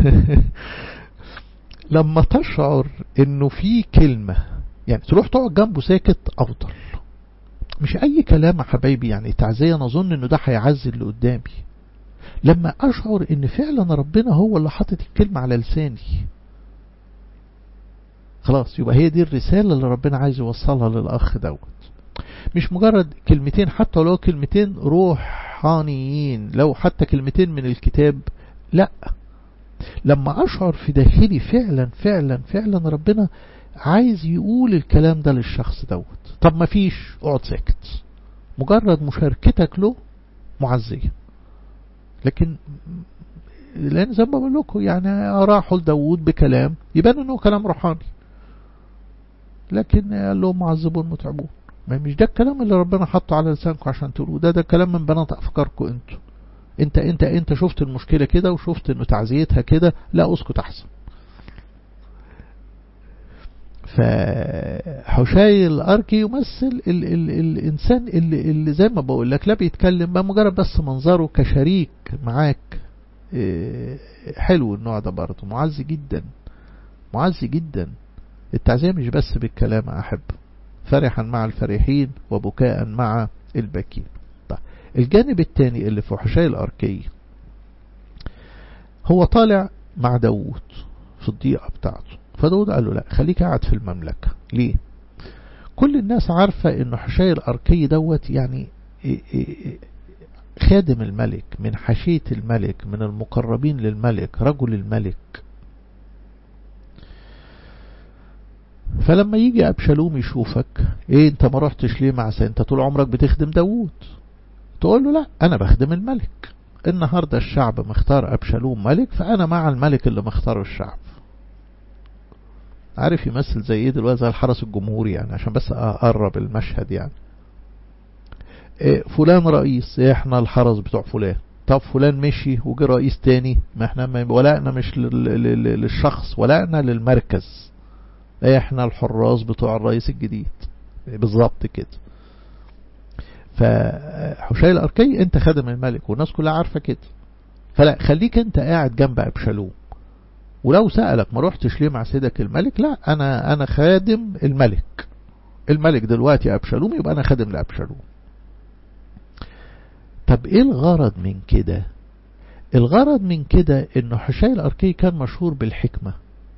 لما تشعر انه في كلمة يعني تروح تقعد جنبه ساكت افضل مش اي كلام يا حبايبي يعني تعزية نظن انه ده هيعزي اللي قدامي لما اشعر ان فعلا ربنا هو اللي حاطط الكلمة على لساني خلاص يبقى هي دي الرسالة اللي ربنا عايز يوصلها للأخ دوت مش مجرد كلمتين حتى لو كلمتين روحانيين لو حتى كلمتين من الكتاب لا لما أشعر في داخلي فعلا فعلا فعلا ربنا عايز يقول الكلام ده للشخص دوت طب ما فيش اقعد ساكت مجرد مشاركتك له معزية لكن لأن زي ما بقول لكم يعني راحوا لداود بكلام يبان انه كلام روحاني لكن قال لهم معذبون متعبون ما مش ده الكلام اللي ربنا حطه على لسانكم عشان تقولوا ده ده كلام من بنات افكاركم انتوا انت انت انت شفت المشكلة كده وشفت انه تعزيتها كده لا اسكت احسن فحشاي الاركي يمثل ال ال الانسان اللي, اللي زي ما بقول لك لا بيتكلم ما مجرد بس منظره كشريك معاك حلو النوع ده برضه معزي جدا معزي جدا التعزية مش بس بالكلام أحب فرحا مع الفرحين وبكاء مع الباكين طيب الجانب الثاني اللي في حشاي الأركي هو طالع مع داوود في الضيقة بتاعته فداود قال له لا خليك قاعد في المملكة ليه كل الناس عارفة ان حشاي الأركي دوت يعني خادم الملك من حشية الملك من المقربين للملك رجل الملك فلما يجي أبشالوم يشوفك ايه انت ما رحتش ليه مع انت طول عمرك بتخدم داوود تقول له لا انا بخدم الملك النهاردة الشعب مختار أبشالوم ملك فأنا مع الملك اللي مختاره الشعب عارف يمثل زي ايه دلوقتي زي الحرس الجمهوري يعني عشان بس اقرب المشهد يعني إيه فلان رئيس احنا الحرس بتوع فلان طب فلان مشي وجي رئيس تاني ما احنا ولقنا مش للشخص ولقنا للمركز احنا الحراس بتوع الرئيس الجديد بالظبط كده فحشاي الأركي انت خادم الملك والناس كلها عارفة كده فلا خليك انت قاعد جنب أبشالوم ولو سألك ما روحتش ليه مع سيدك الملك لا أنا أنا خادم الملك الملك دلوقتي أبشالوم يبقى أنا خادم لأبشالوم طب إيه الغرض من كده الغرض من كده إنه حشاي الأركي كان مشهور بالحكمة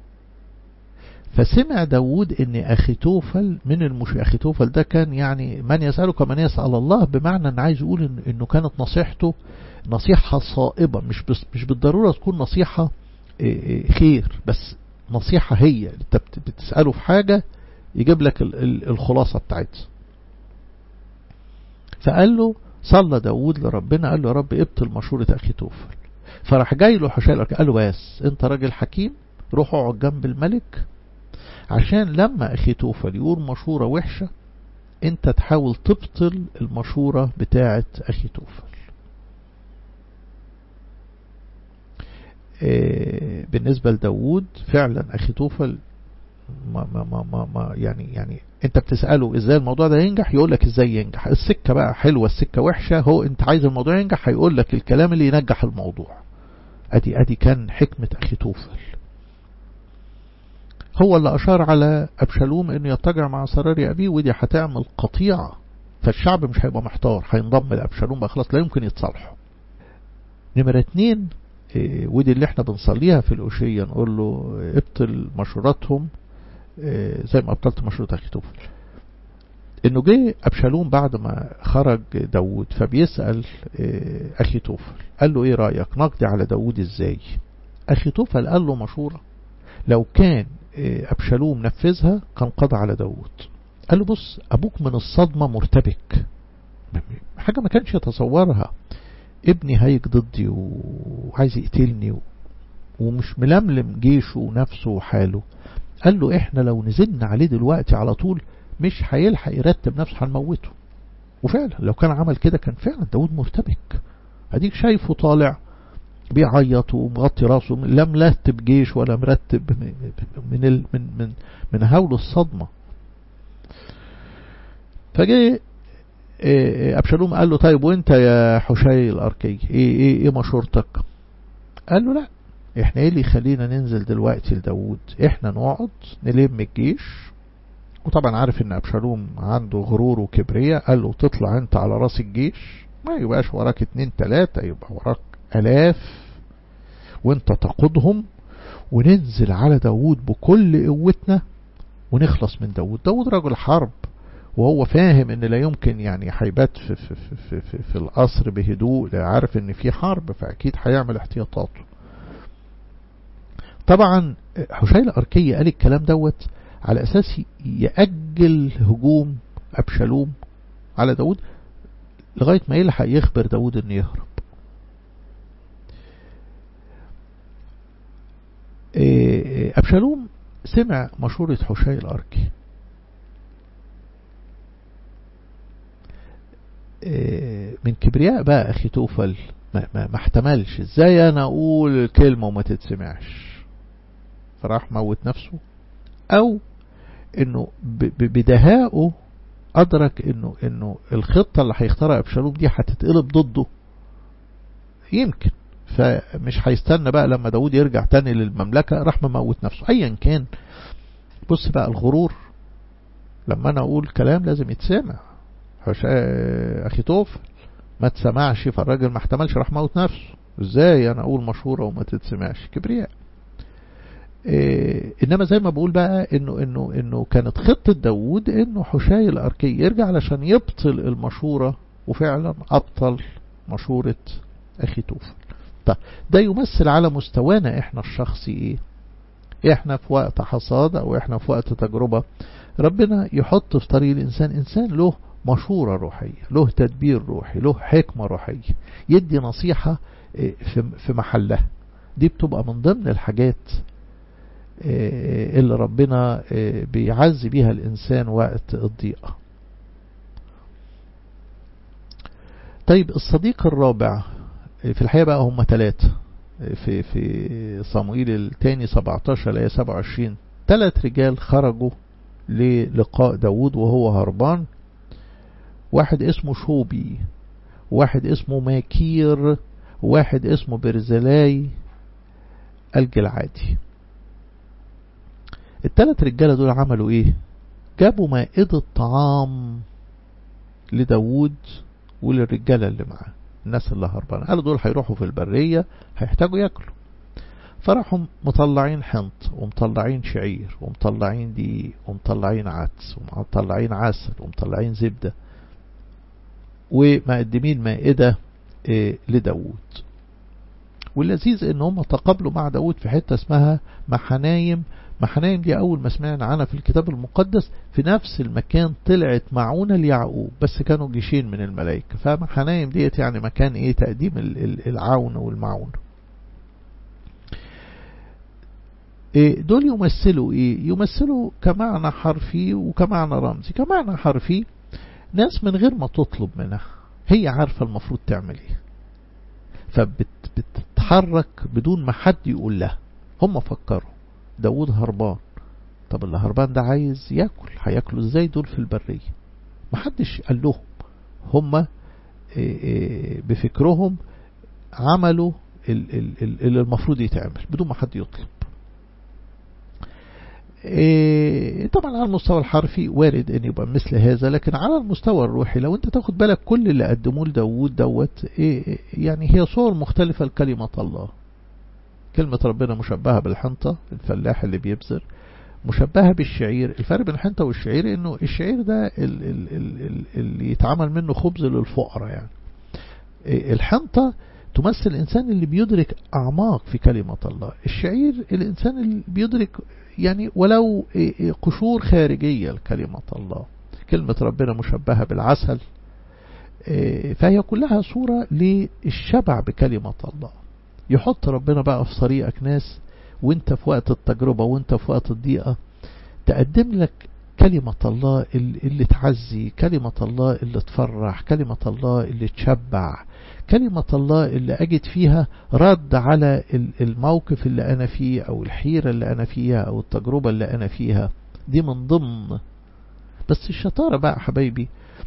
فسمع داود ان اخيتوفل من المش اخيتوفل ده كان يعني من يسأله كمن يسأل الله بمعنى ان عايز يقول إن انه كانت نصيحته نصيحة صائبة مش بس مش بالضرورة تكون نصيحة خير بس نصيحة هي انت بتسأله في حاجة يجيب لك الخلاصة بتاعتها فقال له صلى داود لربنا قال له يا رب ابطل مشورة اخيتوفل فراح جاي له حشاي قال له بس انت راجل حكيم روح اقعد جنب الملك عشان لما أخيتوفل يقول مشورة وحشة انت تحاول تبطل المشورة بتاعة أخيتوفل إيه بالنسبة لداود فعلا أخيتوفل ما ما ما ما, ما يعني يعني انت بتسأله ازاي الموضوع ده ينجح يقول لك ازاي ينجح السكة بقى حلوة السكة وحشة هو انت عايز الموضوع ينجح هيقول لك الكلام اللي ينجح الموضوع ادي ادي كان حكمة أخيتوفل هو اللي أشار على أبشالوم أنه يتجع مع سراري أبيه ودي هتعمل قطيعة فالشعب مش هيبقى محتار هينضم لأبشالوم بقى خلاص لا يمكن يتصالحوا نمرة اتنين إيه ودي اللي احنا بنصليها في الأشية نقول له ابطل مشوراتهم إيه زي ما ابطلت مشورة أخيتوفل انه جه أبشالوم بعد ما خرج داود فبيسأل إيه أخيتوفل قال له ايه رأيك نقضي على داود ازاي أخيتوفل قال له مشورة لو كان أبشالوم نفذها كان قضى على داود قال له بص أبوك من الصدمة مرتبك حاجة ما كانش يتصورها ابني هيك ضدي وعايز يقتلني ومش ململم جيشه ونفسه وحاله قال له احنا لو نزلنا عليه دلوقتي على طول مش هيلحق يرتب نفسه هنموته وفعلا لو كان عمل كده كان فعلا داود مرتبك هديك شايفه طالع بيعيط ومغطي راسه لا مرتب جيش ولا مرتب من ال من من من هول الصدمة فجاء أبشالوم قال له طيب وانت يا حشي الأركي ايه, ايه, ايه مشورتك قال له لا احنا ايه اللي يخلينا ننزل دلوقتي لداود احنا نقعد نلم الجيش وطبعا عارف ان ابشالوم عنده غرور وكبرياء قال له تطلع انت على راس الجيش ما يبقاش وراك اتنين تلاتة يبقى وراك الاف وانت تقودهم وننزل على داود بكل قوتنا ونخلص من داود داود رجل حرب وهو فاهم ان لا يمكن يعني هيبات في, في, في, في, في القصر بهدوء عارف ان في حرب فاكيد هيعمل احتياطاته طبعا حشي الأركية قال الكلام دوت على أساس يأجل هجوم أبشالوم على داود لغاية ما يلحق يخبر داود أن يهرب أبشالوم سمع مشورة حشي الأركي من كبرياء بقى أخي توفل ما, ما, ما احتملش ازاي انا اقول كلمة وما تتسمعش فراح موت نفسه او انه بدهائه ادرك انه انه الخطة اللي هيختارها ابشالوم دي هتتقلب ضده يمكن فمش هيستنى بقى لما داود يرجع تاني للمملكة راح مموت نفسه ايا كان بص بقى الغرور لما انا اقول كلام لازم يتسمع اخي توفل ما تسمعش فالراجل ما احتملش راح موت نفسه ازاي انا اقول مشهورة وما تتسمعش كبرياء إيه انما زي ما بقول بقى انه انه انه كانت خطة داود انه حشاي الاركي يرجع علشان يبطل المشورة وفعلا ابطل مشورة اخي توفل طيب ده يمثل على مستوانا احنا الشخصي ايه احنا في وقت حصاد او احنا في وقت تجربة ربنا يحط في طريق الانسان انسان له مشورة روحية له تدبير روحي له حكمة روحية يدي نصيحة في محلها دي بتبقى من ضمن الحاجات اللي ربنا بيعزي بيها الإنسان وقت الضيقة طيب الصديق الرابع في الحقيقة بقى هم ثلاثة في في صموئيل الثاني 17 لآية 27 ثلاث رجال خرجوا للقاء داود وهو هربان واحد اسمه شوبي واحد اسمه ماكير واحد اسمه برزلاي الجلعادي الثلاث رجالة دول عملوا ايه جابوا مائدة طعام لداود وللرجالة اللي معاه الناس اللي هربانة قالوا دول هيروحوا في البرية هيحتاجوا ياكلوا فراحوا مطلعين حنط ومطلعين شعير ومطلعين دقيق ومطلعين عدس ومطلعين عسل ومطلعين زبدة ومقدمين مائدة لداود واللذيذ ان هم تقابلوا مع داود في حتة اسمها محنايم محنايم دي اول ما سمعنا عنها في الكتاب المقدس في نفس المكان طلعت معونة ليعقوب بس كانوا جيشين من الملائكة فمحنايم ديت يعني مكان ايه تقديم العون والمعونة دول يمثلوا ايه يمثلوا كمعنى حرفي وكمعنى رمزي كمعنى حرفي ناس من غير ما تطلب منها هي عارفة المفروض تعمل ايه فبتتحرك بدون ما حد يقول لها هم فكروا داود هربان طب اللي هربان ده عايز ياكل هياكلوا ازاي دول في البرية محدش قال لهم هم بفكرهم عملوا اللي المفروض يتعمل بدون ما حد يطلب طبعا على المستوى الحرفي وارد ان يبقى مثل هذا لكن على المستوى الروحي لو انت تاخد بالك كل اللي قدموه لداود دوت يعني هي صور مختلفة لكلمة الله كلمة ربنا مشبهة بالحنطة الفلاح اللي بيبذر مشبهة بالشعير الفرق بين الحنطة والشعير انه الشعير ده اللي يتعمل منه خبز للفقراء يعني الحنطة تمثل الإنسان اللي بيدرك أعماق في كلمة الله الشعير الإنسان اللي بيدرك يعني ولو قشور خارجية لكلمة الله كلمة ربنا مشبهة بالعسل فهي كلها صورة للشبع بكلمة الله يحط ربنا بقى في طريقك ناس وانت في وقت التجربة وانت في وقت الضيقة تقدم لك كلمة الله اللي تعزي كلمة الله اللي تفرح كلمة الله اللي تشبع كلمة الله اللي أجد فيها رد على الموقف اللي أنا فيه أو الحيرة اللي أنا فيها أو التجربة اللي أنا فيها دي من ضمن بس الشطارة بقى حبايبي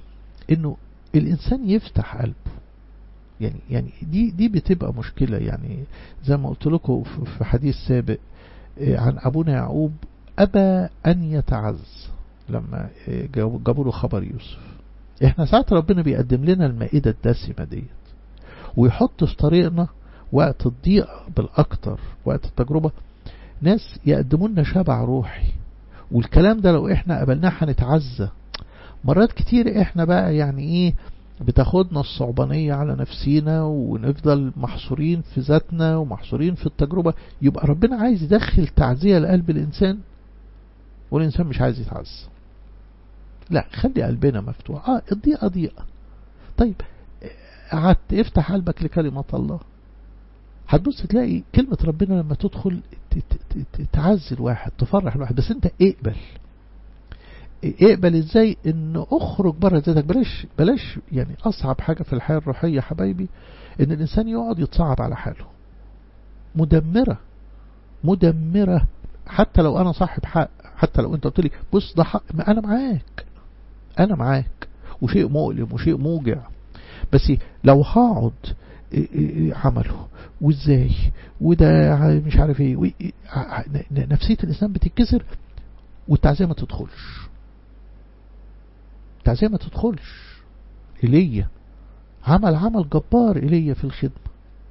انه الانسان يفتح قلبه يعني يعني دي دي بتبقى مشكلة يعني زي ما قلت لكم في حديث سابق عن ابونا يعقوب ابى ان يتعز لما جابوا له خبر يوسف احنا ساعات ربنا بيقدم لنا المائدة الدسمة ديت ويحط في طريقنا وقت الضيق بالاكتر وقت التجربة ناس يقدموا لنا شبع روحي والكلام ده لو احنا قبلناه هنتعزى مرات كتير احنا بقى يعني ايه بتاخدنا الصعبانية على نفسينا ونفضل محصورين في ذاتنا ومحصورين في التجربة يبقى ربنا عايز يدخل تعزية لقلب الإنسان والإنسان مش عايز يتعزى لا خلي قلبنا مفتوح اه الضيقة ضيقة طيب قعدت افتح قلبك لكلمة الله هتبص تلاقي كلمة ربنا لما تدخل تعزي الواحد تفرح الواحد بس انت اقبل اقبل ازاي ان اخرج بره ذاتك بلاش بلاش يعني اصعب حاجة في الحياة الروحية يا حبايبي ان الانسان يقعد يتصعب على حاله مدمرة مدمرة حتى لو انا صاحب حق حتى لو انت قلت لي بص ده حق انا معاك انا معاك وشيء مؤلم وشيء موجع بس لو هقعد عمله وازاي وده مش عارف ايه نفسية الانسان بتتكسر والتعزية ما تدخلش التعزية ما تدخلش إيليا عمل عمل جبار إيليا في الخدمة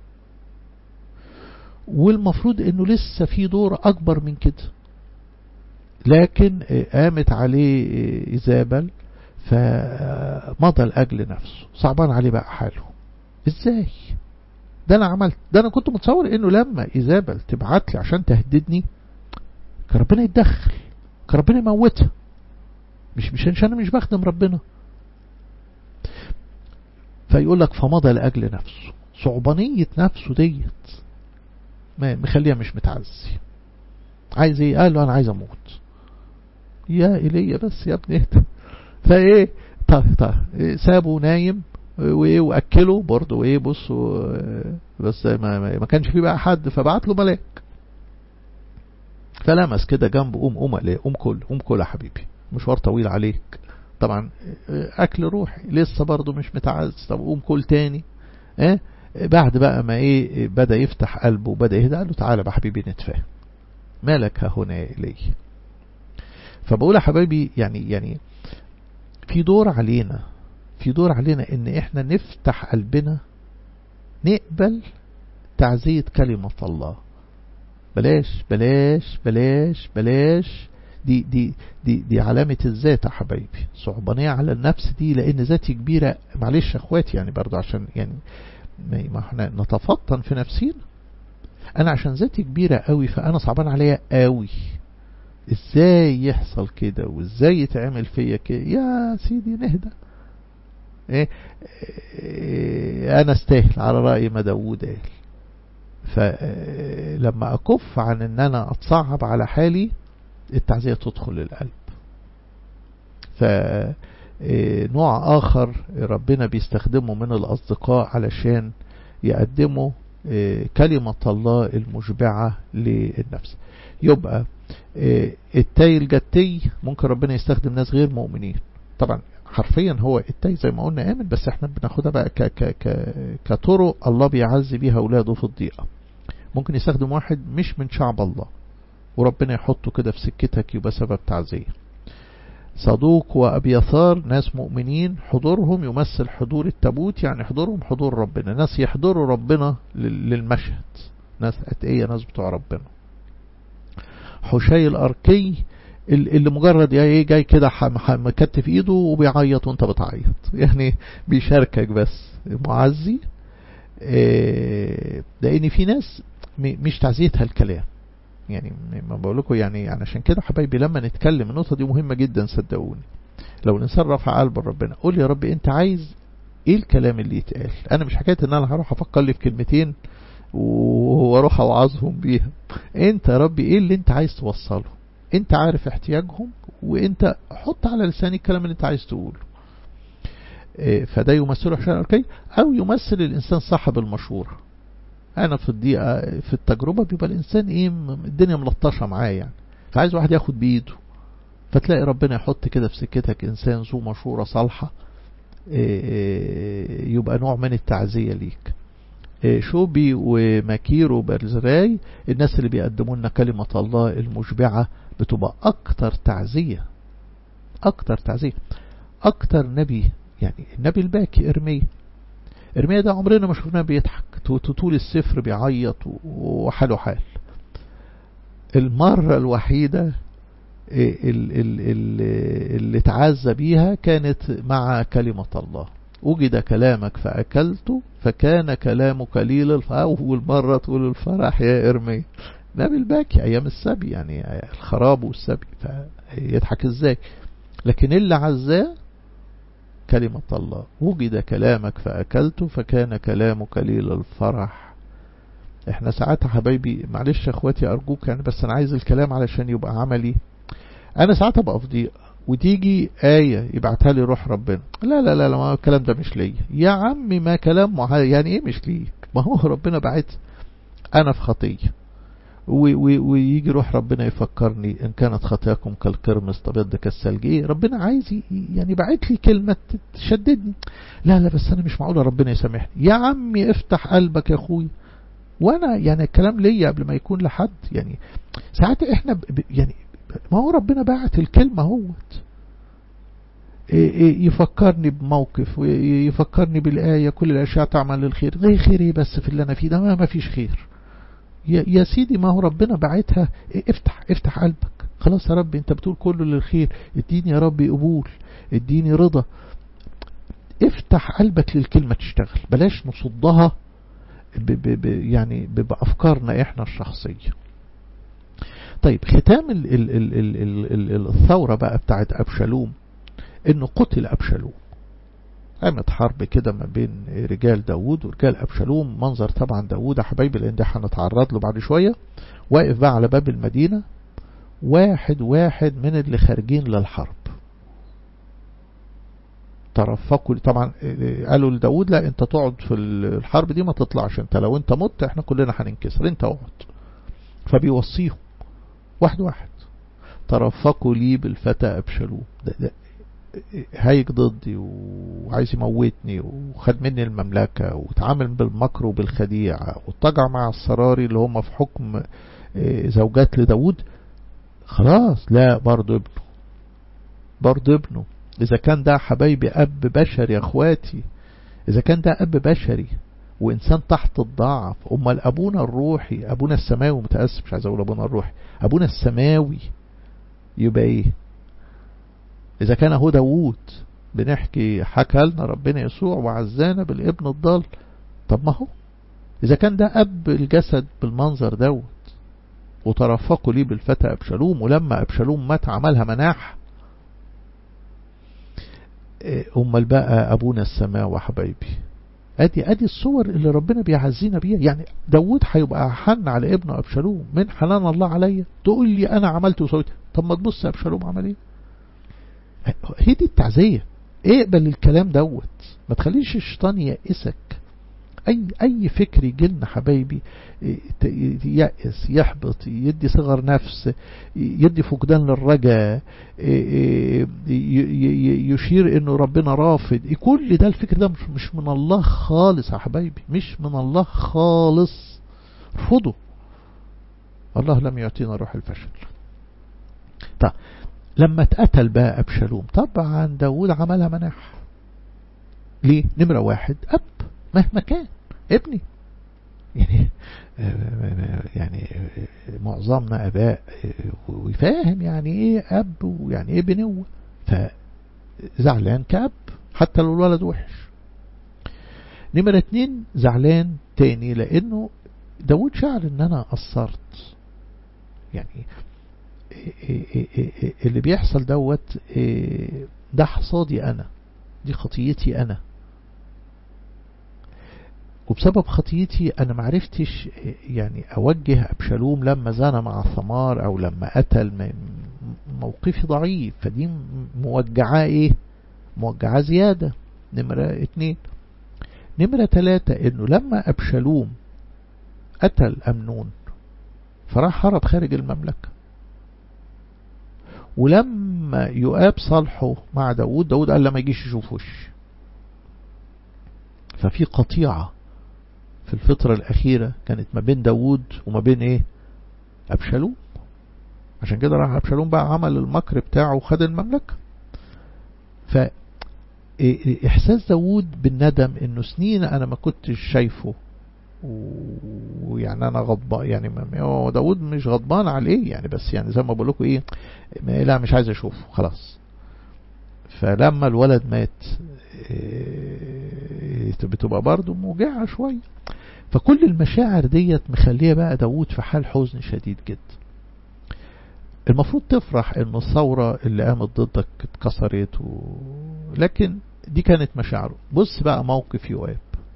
والمفروض انه لسه في دور اكبر من كده لكن قامت عليه ايزابل فمضى لاجل نفسه صعبان عليه بقى حاله ازاي ده انا عملت ده انا كنت متصور انه لما ايزابل تبعت لي عشان تهددني كان ربنا يتدخل كان ربنا يموتها مش مش عشان انا مش بخدم ربنا فيقول لك فمضى لاجل نفسه صعبانية نفسه ديت ما مخليها مش متعزي عايز ايه قال له انا عايز اموت يا ايليا بس يا ابني اهدى فايه طيب طيب سابه نايم وايه واكله برضه وايه بصوا بس ما, ما كانش فيه بقى حد فبعت له ملاك فلمس كده جنبه قوم قوم عليه قوم كل قوم كل يا حبيبي مشوار طويل عليك طبعا اكل روحي لسه برضه مش متعز طب قوم كل تاني اه بعد بقى ما ايه بدا يفتح قلبه وبدا يهدى قال له تعالى بقى حبيبي نتفاهم مالك ها هنا الي فبقول يا حبايبي يعني يعني في دور علينا في دور علينا ان احنا نفتح قلبنا نقبل تعزية كلمة الله بلاش بلاش بلاش بلاش دي دي دي دي علامة الذات يا حبايبي صعبانية على النفس دي لان ذاتي كبيرة معلش يا اخواتي يعني برضه عشان يعني ما احنا نتفطن في نفسينا انا عشان ذاتي كبيرة قوي فانا صعبان عليا قوي ازاي يحصل كده وازاي يتعمل فيا كده يا سيدي نهدى إيه انا استاهل على رأي ما داود قال فلما اكف عن ان انا اتصعب على حالي التعزية تدخل القلب فنوع اخر ربنا بيستخدمه من الاصدقاء علشان يقدموا كلمة الله المشبعة للنفس يبقى التاي الجتي ممكن ربنا يستخدم ناس غير مؤمنين طبعا حرفيا هو التاي زي ما قلنا آمن بس احنا بناخدها بقى ك ك ك كطرق الله بيعزي بيها أولاده في الضيقة ممكن يستخدم واحد مش من شعب الله وربنا يحطه كده في سكتك يبقى سبب تعزية صدوق وأبيثار ناس مؤمنين حضورهم يمثل حضور التابوت يعني حضورهم حضور ربنا ناس يحضروا ربنا للمشهد ناس أتقية ناس بتوع ربنا حشي الأركي اللي مجرد ايه جاي كده مكتف ايده وبيعيط وانت بتعيط يعني بيشاركك بس معزي لان في ناس مش تعزيتها الكلام يعني ما بقول لكم يعني عشان كده حبايبي لما نتكلم النقطه دي مهمه جدا صدقوني لو الانسان رفع قلب ربنا قول يا رب انت عايز ايه الكلام اللي يتقال انا مش حكايه ان انا هروح افكر لي في كلمتين واروح اوعظهم بيها انت يا رب ايه اللي انت عايز توصله انت عارف احتياجهم وانت حط على لساني الكلام اللي انت عايز تقوله فده يمثله حشان الاركي او يمثل الانسان صاحب المشورة انا في الدقيقة في التجربة بيبقى الانسان ايه الدنيا ملطشة معاه يعني فعايز واحد ياخد بايده فتلاقي ربنا يحط كده في سكتك انسان ذو مشورة صالحة يبقى نوع من التعزية ليك شوبي ومكير وبرزراي الناس اللي بيقدموا لنا كلمة الله المشبعة بتبقى أكتر تعزية أكتر تعزية أكتر نبي يعني النبي الباكي إرميا إرميا ده عمرنا ما شفناه بيضحك طول السفر بيعيط وحاله حال المرة الوحيدة اللي تعزى بيها كانت مع كلمة الله وجد كلامك فأكلته فكان كلامك قليل أول مرة تقول الفرح يا إرمي نبي الباكي أيام السبي يعني الخراب والسبي فيضحك إزاي لكن اللي عزاه كلمة الله وجد كلامك فأكلته فكان كلامك قليل الفرح احنا ساعات حبايبي معلش يا اخواتي ارجوك يعني بس انا عايز الكلام علشان يبقى عملي انا ساعات ابقى في ضيق وتيجي آية يبعتها لي روح ربنا لا لا لا, لا ما الكلام ده مش ليا يا عمي ما كلام يعني ايه مش ليك ما هو ربنا بعت انا في خطية ويجي روح ربنا يفكرني ان كانت خطاياكم كالقرمز تبيض كالثلج ايه ربنا عايز يعني بعت لي كلمة تشددني لا لا بس انا مش معقول ربنا يسامحني يا عمي افتح قلبك يا اخوي وانا يعني الكلام ليا قبل ما يكون لحد يعني ساعات احنا ب يعني ما هو ربنا بعت الكلمة هوت يفكرني بموقف ويفكرني بالآية كل الأشياء تعمل للخير غير خير ايه بس في اللي أنا فيه ده ما فيش خير يا سيدي ما هو ربنا بعتها افتح افتح قلبك خلاص يا رب انت بتقول كله للخير اديني يا رب قبول اديني رضا افتح قلبك للكلمة تشتغل بلاش نصدها ب ب ب يعني بأفكارنا احنا الشخصية طيب ختام ال ال ال ال ال ال الثورة بقى بتاعت أبشالوم انه قتل أبشالوم قامت حرب كده ما بين رجال داوود ورجال أبشالوم منظر طبعا داوود يا حبايبي لأن ده هنتعرض له بعد شوية واقف بقى على باب المدينة واحد واحد من اللي خارجين للحرب ترفقوا طبعا قالوا لداود لا انت تقعد في الحرب دي ما تطلعش انت لو انت مت احنا كلنا هننكسر انت اقعد فبيوصيهم واحد واحد ترفقوا لي بالفتى أبشالوم ده ده هايج ضدي وعايز يموتني وخد مني المملكة وتعامل بالمكر وبالخديعة واتجع مع السراري اللي هم في حكم زوجات لداود خلاص لا برضو ابنه برضو ابنه إذا كان ده حبايبي أب بشري يا أخواتي إذا كان ده أب بشري وإنسان تحت الضعف أمال أبونا الروحي أبونا السماوي متأسف مش عايز أقول أبونا الروحي أبونا السماوي يبقى إيه إذا كان هو داوود بنحكي حكى لنا ربنا يسوع وعزانا بالابن الضال طب ما هو إذا كان ده أب الجسد بالمنظر دوت وترفقوا ليه بالفتى أبشالوم ولما أبشالوم مات عملها مناح أمال بقى أبونا السماء وحبايبي ادي ادي الصور اللي ربنا بيعزينا بيها يعني داود هيبقى حن على ابنه ابشالوم من حنان الله عليا تقول لي انا عملت وسويت طب ما تبص ابشالوم عمل ايه هي دي التعزيه اقبل الكلام دوت ما تخليش الشيطان يائسك اي اي فكر يجي لنا حبايبي يأس يحبط يدي صغر نفس يدي فقدان للرجاء يشير انه ربنا رافض كل ده الفكر ده مش من الله خالص يا حبايبي مش من الله خالص ارفضه الله لم يعطينا روح الفشل طيب لما اتقتل بقى أبشالوم طبعا داود عملها مناح ليه نمرة واحد أب مهما كان ابني يعني يعني معظمنا اباء ويفاهم يعني ايه اب ويعني ايه بنوة فزعلان كأب حتى لو الولد وحش نمرة اتنين زعلان تاني لانه داود شعر ان انا قصرت يعني اللي بيحصل دوت ده حصادي انا دي خطيتي انا وبسبب خطيتي أنا معرفتش يعني أوجه أبشالوم لما زان مع ثمار أو لما قتل موقفي ضعيف فدي موجعاه إيه موجعاه زيادة نمرة اتنين نمرة تلاتة إنه لما أبشالوم قتل أمنون فراح هرب خارج المملكة ولما يؤاب صالحه مع داود داود قال لما يجيش يشوف وش ففي قطيعة في الفترة الأخيرة كانت ما بين داود وما بين إيه أبشالوم عشان كده راح أبشالوم بقى عمل المكر بتاعه وخد المملكة فإحساس داود بالندم إنه سنين أنا ما كنتش شايفه ويعني انا غضبان يعني هو داود مش غضبان عليه يعني بس يعني زي ما بقول لكم ايه لا مش عايز اشوفه خلاص فلما الولد مات بتبقى برضه موجعة شوية فكل المشاعر ديت مخليه بقى داود في حال حزن شديد جدا المفروض تفرح ان الثورة اللي قامت ضدك اتكسرت و... لكن دي كانت مشاعره بص بقى موقف يؤاب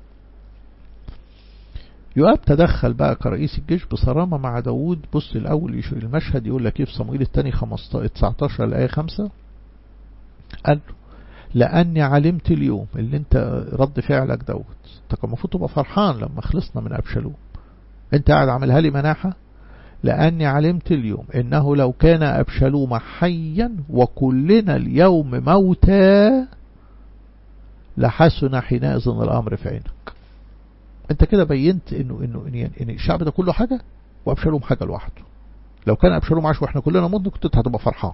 يؤاب تدخل بقى كرئيس الجيش بصرامة مع داود بص الأول المشهد يقول لك ايه في صموئيل الثاني 19 الآية 5 قال له لأني علمت اليوم اللي انت رد فعلك داود انت كان المفروض تبقى فرحان لما خلصنا من أبشالوم انت قاعد عاملها لي مناحة لأني علمت اليوم إنه لو كان أبشالوم حيا وكلنا اليوم موتى لحسن حينئذ الأمر في عينك انت كده بينت انه انه يعني ان الشعب ده كله حاجة وابشالوم حاجة لوحده لو كان ابشالوم عاش واحنا كلنا مدن كنت هتبقى فرحان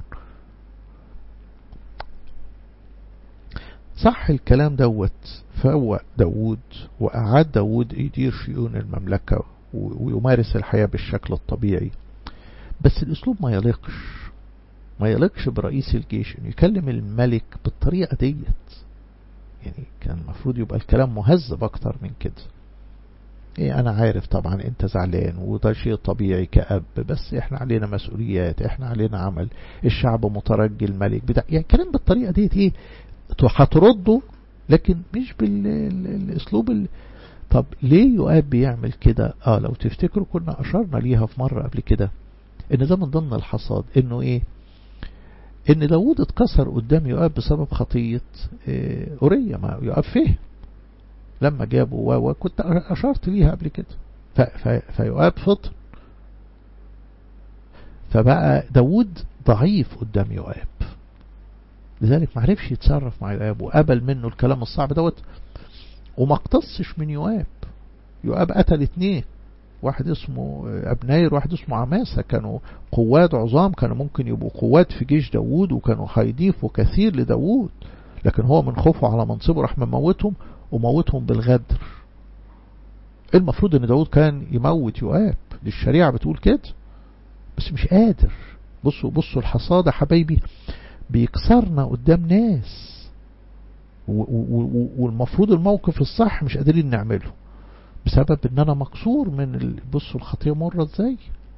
صح الكلام دوت فهو داود وأعاد داود يدير شؤون المملكة ويمارس الحياة بالشكل الطبيعي بس الأسلوب ما يليقش ما يليقش برئيس الجيش انه يكلم الملك بالطريقة ديت يعني كان المفروض يبقى الكلام مهذب أكتر من كده إيه أنا عارف طبعا أنت زعلان وده شيء طبيعي كأب بس إحنا علينا مسؤوليات إحنا علينا عمل الشعب مترجي الملك بتاع يعني كلام بالطريقة ديت إيه هترده لكن مش بالأسلوب ال... طب ليه يؤاب بيعمل كده آه لو تفتكروا كنا أشرنا ليها في مرة قبل كده إن ده من ضمن الحصاد إنه إيه إن داود اتكسر قدام يؤاب بسبب خطية إيه أورية ما يؤاب فيه لما جابوا وكنت أشرت ليها قبل كده فيؤاب فطن فبقى داود ضعيف قدام يؤاب لذلك ما عرفش يتصرف مع يؤاب وقبل منه الكلام الصعب دوت وما اقتصش من يؤاب يؤاب قتل اتنين واحد اسمه أبناير واحد اسمه عماسة كانوا قواد عظام كانوا ممكن يبقوا قواد في جيش داوود وكانوا هيضيفوا كثير لداوود لكن هو من خوفه على منصبه راح مموتهم وموتهم بالغدر المفروض ان داود كان يموت يؤاب دي الشريعة بتقول كده بس مش قادر بصوا بصوا الحصادة حبايبي بيكسرنا قدام ناس والمفروض الموقف الصح مش قادرين نعمله بسبب ان انا مكسور من بصوا الخطية مرة ازاي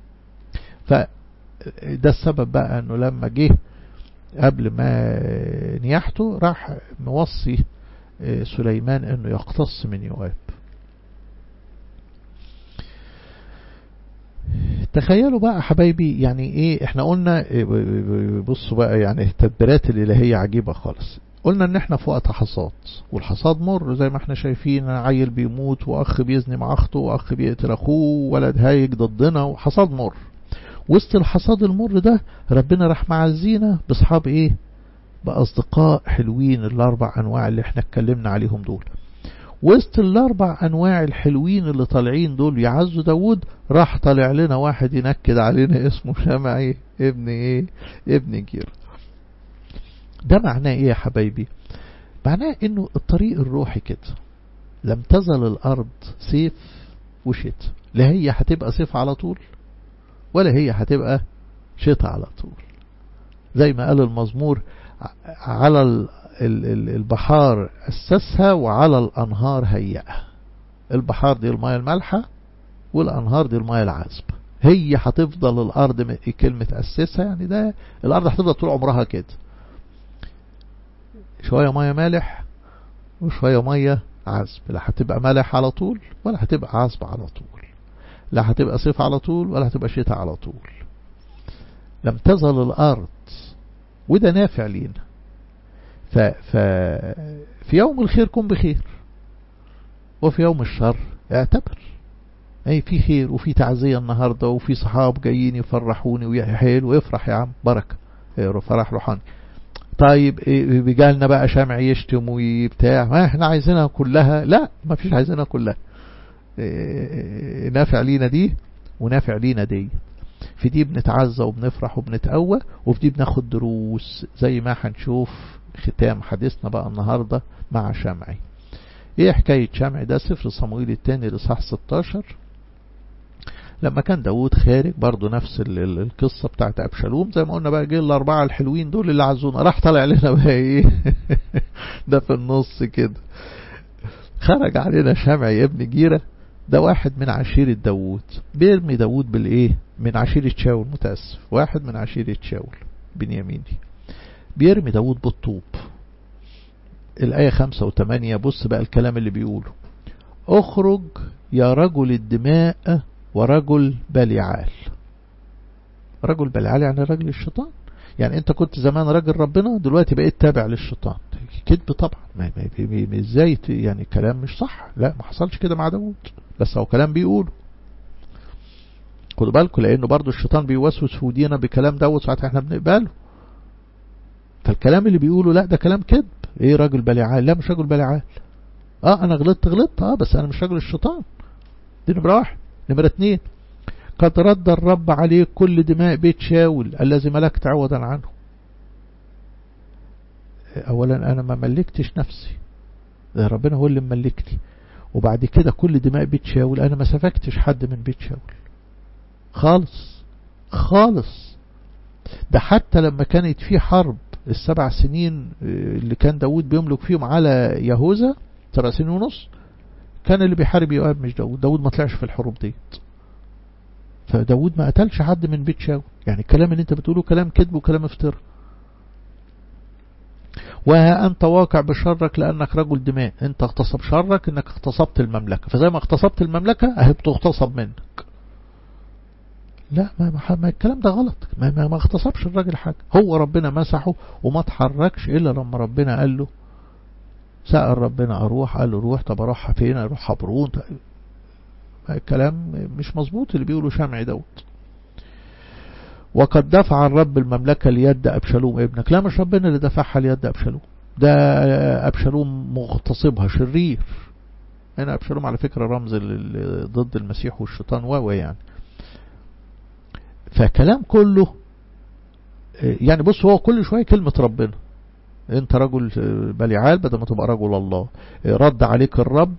فده السبب بقى انه لما جه قبل ما نياحته راح موصي سليمان انه يقتص من يؤاب تخيلوا بقى حبايبي يعني ايه احنا قلنا بصوا بقى يعني التدبيرات الالهية عجيبة خالص قلنا ان احنا في وقت حصاد والحصاد مر زي ما احنا شايفين عيل بيموت واخ بيزني مع اخته واخ بيقتل اخوه ولد هايج ضدنا وحصاد مر وسط الحصاد المر ده ربنا راح معزينا باصحاب ايه باصدقاء حلوين الاربع انواع اللي احنا اتكلمنا عليهم دول وسط الاربع انواع الحلوين اللي طالعين دول يعزوا داود راح طالع لنا واحد ينكد علينا اسمه شمعي ابن ايه ابن جير ده معناه ايه يا حبايبي معناه انه الطريق الروحي كده لم تزل الارض سيف وشتاء لا هي هتبقى سيف على طول ولا هي هتبقى شتاء على طول زي ما قال المزمور على البحار أسسها وعلى الأنهار هيئها البحار دي المياه المالحة والأنهار دي المياه العذبة هي هتفضل الأرض كلمة أسسها يعني ده الأرض هتفضل طول عمرها كده شوية مياه مالح وشوية مياه عذب لا هتبقى مالح على طول ولا هتبقى عذب على طول لا هتبقى صيف على طول ولا هتبقى شتاء على طول لم تزل الأرض وده نافع لينا ف ف في يوم الخير كن بخير وفي يوم الشر اعتبر اي في خير وفي تعزية النهاردة وفي صحاب جايين يفرحوني ويحيل ويفرح يا عم بركة فرح روحاني طيب بيجالنا بقى شمع يشتم ويبتاع ما احنا عايزينها كلها لا ما فيش عايزينها كلها نافع لينا دي ونافع لينا دي في دي بنتعزى وبنفرح وبنتقوى وفي دي بناخد دروس زي ما هنشوف ختام حديثنا بقى النهاردة مع شمعي ايه حكاية شمعي ده سفر صمويل الثاني لصح 16 لما كان داود خارج برضو نفس القصة بتاعت أبشالوم زي ما قلنا بقى جه الأربعة الحلوين دول اللي عزونا راح طلع لنا بقى إيه ده في النص كده خرج علينا شمعي ابن جيرة ده واحد من عشيرة داود بيرمي داود بالإيه من عشيرة شاول متأسف واحد من عشيرة شاول بنياميني بيرمي داود بالطوب الآية خمسة وثمانية بص بقى الكلام اللي بيقوله اخرج يا رجل الدماء ورجل بليعال رجل بليعال يعني رجل الشيطان يعني انت كنت زمان راجل ربنا دلوقتي بقيت تابع للشيطان كذب طبعا ما ما ازاي يعني كلام مش صح لا ما حصلش كده مع داود بس هو كلام بيقوله خدوا بالكم لانه برضو الشيطان بيوسوس في ودينا بكلام داود ساعات احنا بنقبله فالكلام اللي بيقوله لا ده كلام كذب ايه راجل بليعال لا مش راجل بليعال اه انا غلطت غلطت اه بس انا مش راجل الشيطان دي نمرة واحد نمرة اتنين قد رد الرب عليك كل دماء بيت شاول الذي ملكت عوضا عنه اولا انا ما ملكتش نفسي ده ربنا هو اللي مملكني وبعد كده كل دماء بيت شاول انا ما سفكتش حد من بيت شاول خالص خالص ده حتى لما كانت في حرب السبع سنين اللي كان داود بيملك فيهم على يهوذا سبع سنين ونص كان اللي بيحارب يؤاب مش داود داود ما طلعش في الحروب دي فداود ما قتلش حد من بيت شاول يعني الكلام اللي انت بتقوله كلام كذب وكلام افتراء وها أنت واقع بشرك لأنك رجل دماء أنت اغتصب شرك أنك اغتصبت المملكة فزي ما اغتصبت المملكة أهي بتغتصب منك لا ما, ما, ما الكلام ده غلط ما, ما, ما اغتصبش الراجل حاجة هو ربنا مسحه وما تحركش إلا لما ربنا قال له سأل ربنا أروح قال له روح طب أروح فين أروح حبرون الكلام مش مظبوط اللي بيقوله شمعي دوت وقد دفع الرب المملكة ليد أبشالوم ابنك لا مش ربنا اللي دفعها ليد أبشالوم ده أبشالوم مغتصبها شرير هنا أبشالوم على فكرة رمز ضد المسيح والشيطان و يعني فكلام كله يعني بص هو كل شوية كلمة ربنا انت رجل بليعال بدل ما تبقى رجل الله رد عليك الرب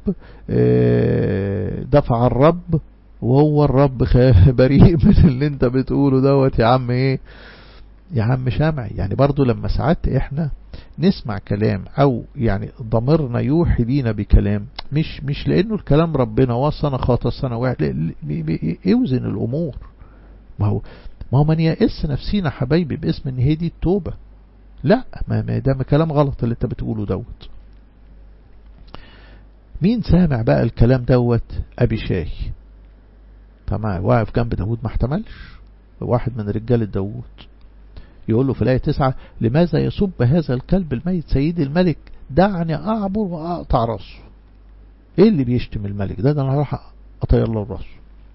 دفع الرب وهو الرب بريء من اللي انت بتقوله دوت يا عم ايه يا عم شمعي يعني برضو لما ساعات احنا نسمع كلام او يعني ضميرنا يوحي لينا بكلام مش مش لانه الكلام ربنا وصنا خاطر سنة واحد اوزن الامور ما هو ما هو من يأس نفسينا حبايبي باسم ان هي دي التوبة لا ما ده كلام غلط اللي انت بتقوله دوت مين سامع بقى الكلام دوت ابي شاي طبعا واقف جنب داود ما احتملش واحد من رجال داود يقول له في الآية تسعة لماذا يسب هذا الكلب الميت سيدي الملك دعني أعبر وأقطع راسه ايه اللي بيشتم الملك ده ده انا هروح اطير له راسه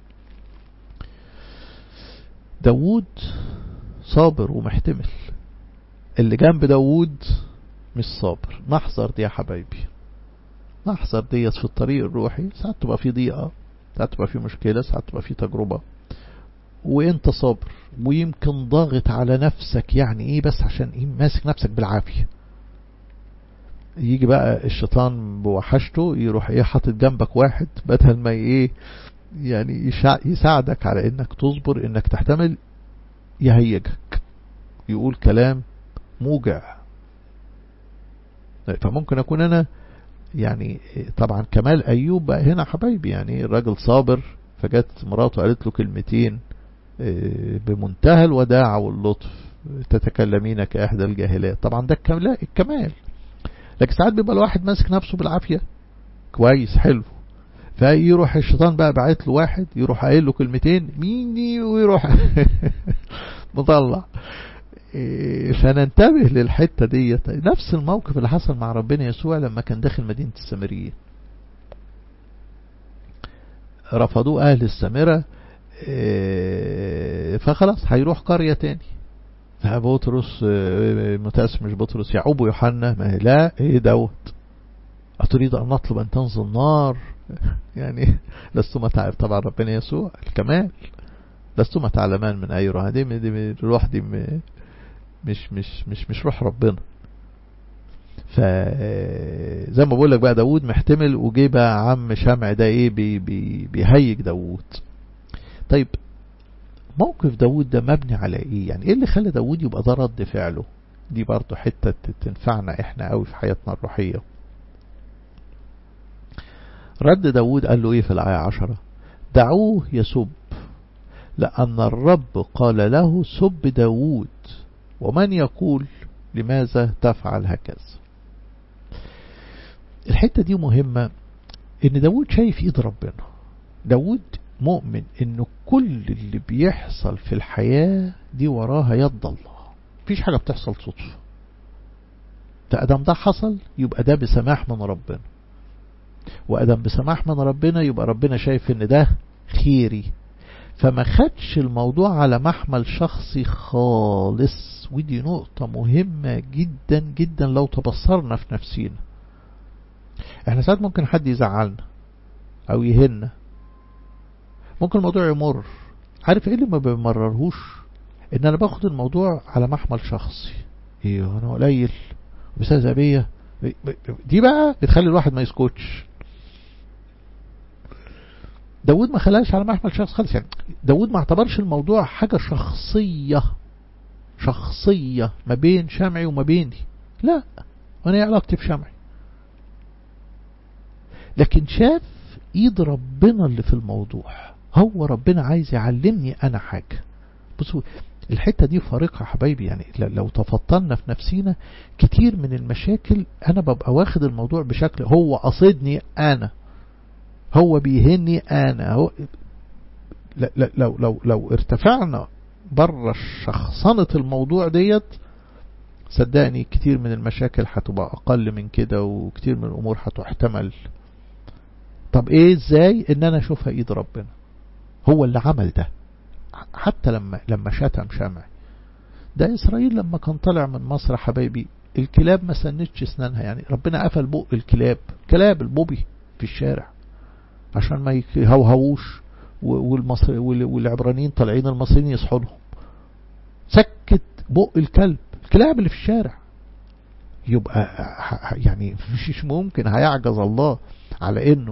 داود صابر ومحتمل اللي جنب داود مش صابر نحذر دي يا حبايبي نحذر ديت في الطريق الروحي ساعات تبقى في ضيقة ساعات تبقى في مشكلة ساعات تبقى في تجربة وانت صابر ويمكن ضاغط على نفسك يعني ايه بس عشان ايه ماسك نفسك بالعافية يجي بقى الشيطان بوحشته يروح ايه حاطط جنبك واحد بدل ما ايه يعني يساعدك على انك تصبر انك تحتمل يهيجك يقول كلام موجع فممكن اكون انا يعني طبعا كمال ايوب بقى هنا حبايبي يعني الراجل صابر فجت مراته قالت له كلمتين بمنتهى الوداع واللطف تتكلمين كأحدى الجاهلات طبعا ده الكمال لكن ساعات بيبقى الواحد ماسك نفسه بالعافية كويس حلو فيروح الشيطان بقى بعت له واحد يروح قايل له كلمتين ميني ويروح مطلع فننتبه للحتة دي نفس الموقف اللي حصل مع ربنا يسوع لما كان داخل مدينة السامريين رفضوه أهل السامرة فخلاص هيروح قرية تاني بطرس متأسف مش بطرس يعقوب ويوحنا ما لا ايه دوت أتريد أن نطلب أن تنزل نار يعني لستما تعرف طبعا ربنا يسوع الكمال لستما تعلمان من أي روح دي, دي الروح دي مش مش مش مش روح ربنا فزي ما بقول لك بقى داود محتمل وجه بقى عم شمع ده ايه بي بي بيهيج داود طيب موقف داود ده مبني على ايه يعني ايه اللي خلى داود يبقى ده رد فعله دي برضو حتة تنفعنا احنا قوي في حياتنا الروحية رد داود قال له ايه في الآية عشرة دعوه يسب لأن الرب قال له سب داود ومن يقول لماذا تفعل هكذا الحتة دي مهمة ان داود شايف ايد ربنا داود مؤمن انه كل اللي بيحصل في الحياة دي وراها يد الله مفيش حاجة بتحصل صدفة فأدام ده حصل يبقى ده بسماح من ربنا وأدام بسماح من ربنا يبقى ربنا شايف ان ده خيري فما خدش الموضوع على محمل شخصي خالص ودي نقطة مهمة جدا جدا لو تبصرنا في نفسينا احنا ساعات ممكن حد يزعلنا او يهنا ممكن الموضوع يمر عارف ايه اللي ما بيمررهوش ان انا باخد الموضوع على محمل شخصي ايه انا قليل بسبب بيا دي بقى بتخلي الواحد ما يسكتش داود ما خلاش على محمل شخص خالص يعني داود ما اعتبرش الموضوع حاجة شخصية شخصية ما بين شمعي وما بيني لا وانا ايه علاقتي بشمعي لكن شاف ايد ربنا اللي في الموضوع هو ربنا عايز يعلمني انا حاجة بصوا الحتة دي فارقة حبايبي يعني لو تفطنا في نفسينا كتير من المشاكل انا ببقى واخد الموضوع بشكل هو قصدني انا هو بيهني انا هو لا لا لو لو لو ارتفعنا بره شخصنة الموضوع ديت صدقني كتير من المشاكل هتبقى اقل من كده وكتير من الامور هتحتمل طب ايه ازاي ان انا اشوفها ايد ربنا هو اللي عمل ده حتى لما لما شتم شمع ده اسرائيل لما كان طالع من مصر حبايبي الكلاب ما سنتش اسنانها يعني ربنا قفل بق الكلاب كلاب البوبي في الشارع عشان ما يهوهوش والمصر والعبرانيين طالعين المصريين يصحوا لهم سكت بق الكلب الكلاب اللي في الشارع يبقى يعني مش ممكن هيعجز الله على انه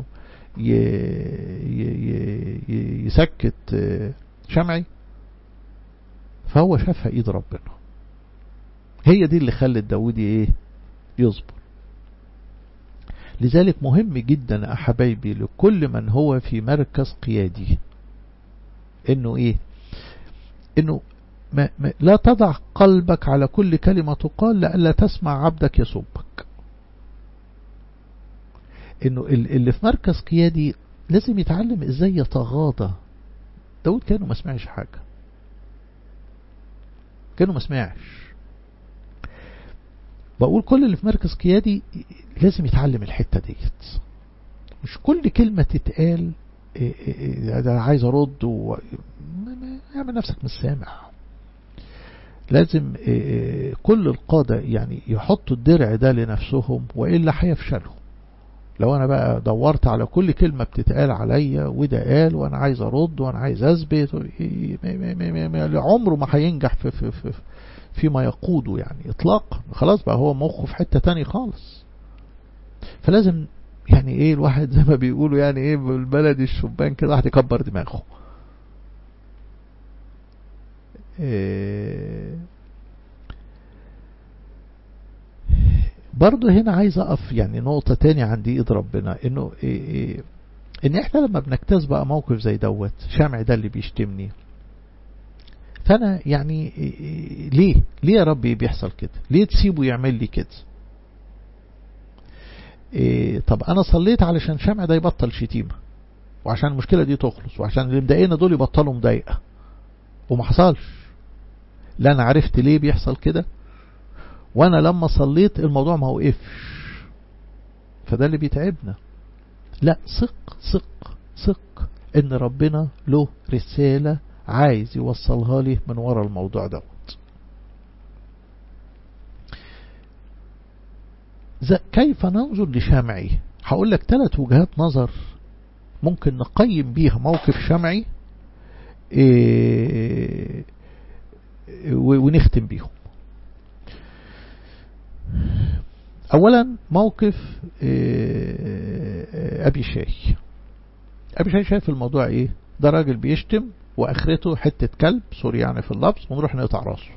يسكت شمعي فهو شافها ايد ربنا هي دي اللي خلت داود ايه يصبر لذلك مهم جدا أحبايبي لكل من هو في مركز قيادي انه ايه انه ما ما لا تضع قلبك على كل كلمة تقال لألا تسمع عبدك يسبك انه اللي في مركز قيادي لازم يتعلم ازاي يتغاضى داود كانوا ما سمعش حاجة كانوا ما سمعش بقول كل اللي في مركز قيادي لازم يتعلم الحتة ديت مش كل كلمة تتقال ده عايز ارد و... اعمل نفسك مش سامع لازم كل القادة يعني يحطوا الدرع ده لنفسهم وإلا هيفشلوا لو أنا بقى دورت على كل كلمة بتتقال عليا وده قال وأنا عايز أرد وأنا عايز أثبت عمره ما هينجح في, في, في, فيما يقوده يعني إطلاقا خلاص بقى هو مخه في حتة تاني خالص فلازم يعني ايه الواحد زي ما بيقولوا يعني ايه بالبلد الشبان كده واحد يكبر دماغه إيه برضه هنا عايز اقف يعني نقطة تاني عند ايد ربنا انه إيه إيه ان احنا لما بنجتاز بقى موقف زي دوت شمع ده اللي بيشتمني فانا يعني إيه ليه ليه يا ربي بيحصل كده ليه تسيبه يعمل لي كده إيه طب انا صليت علشان شمع ده يبطل شتيمة وعشان المشكلة دي تخلص وعشان اللي مضايقنا دول يبطلوا مضايقة وما حصلش لا انا عرفت ليه بيحصل كده وانا لما صليت الموضوع ما وقفش فده اللي بيتعبنا لا ثق ثق ثق ان ربنا له رسالة عايز يوصلها لي من ورا الموضوع دوت كيف ننظر لشمعي هقول لك ثلاث وجهات نظر ممكن نقيم بيها موقف شمعي إيه ونختم بيهم اولا موقف إيه ابي شاي ابي شاي شايف الموضوع ايه ده راجل بيشتم واخرته حتة كلب سوري يعني في اللفظ ونروح نقطع راسه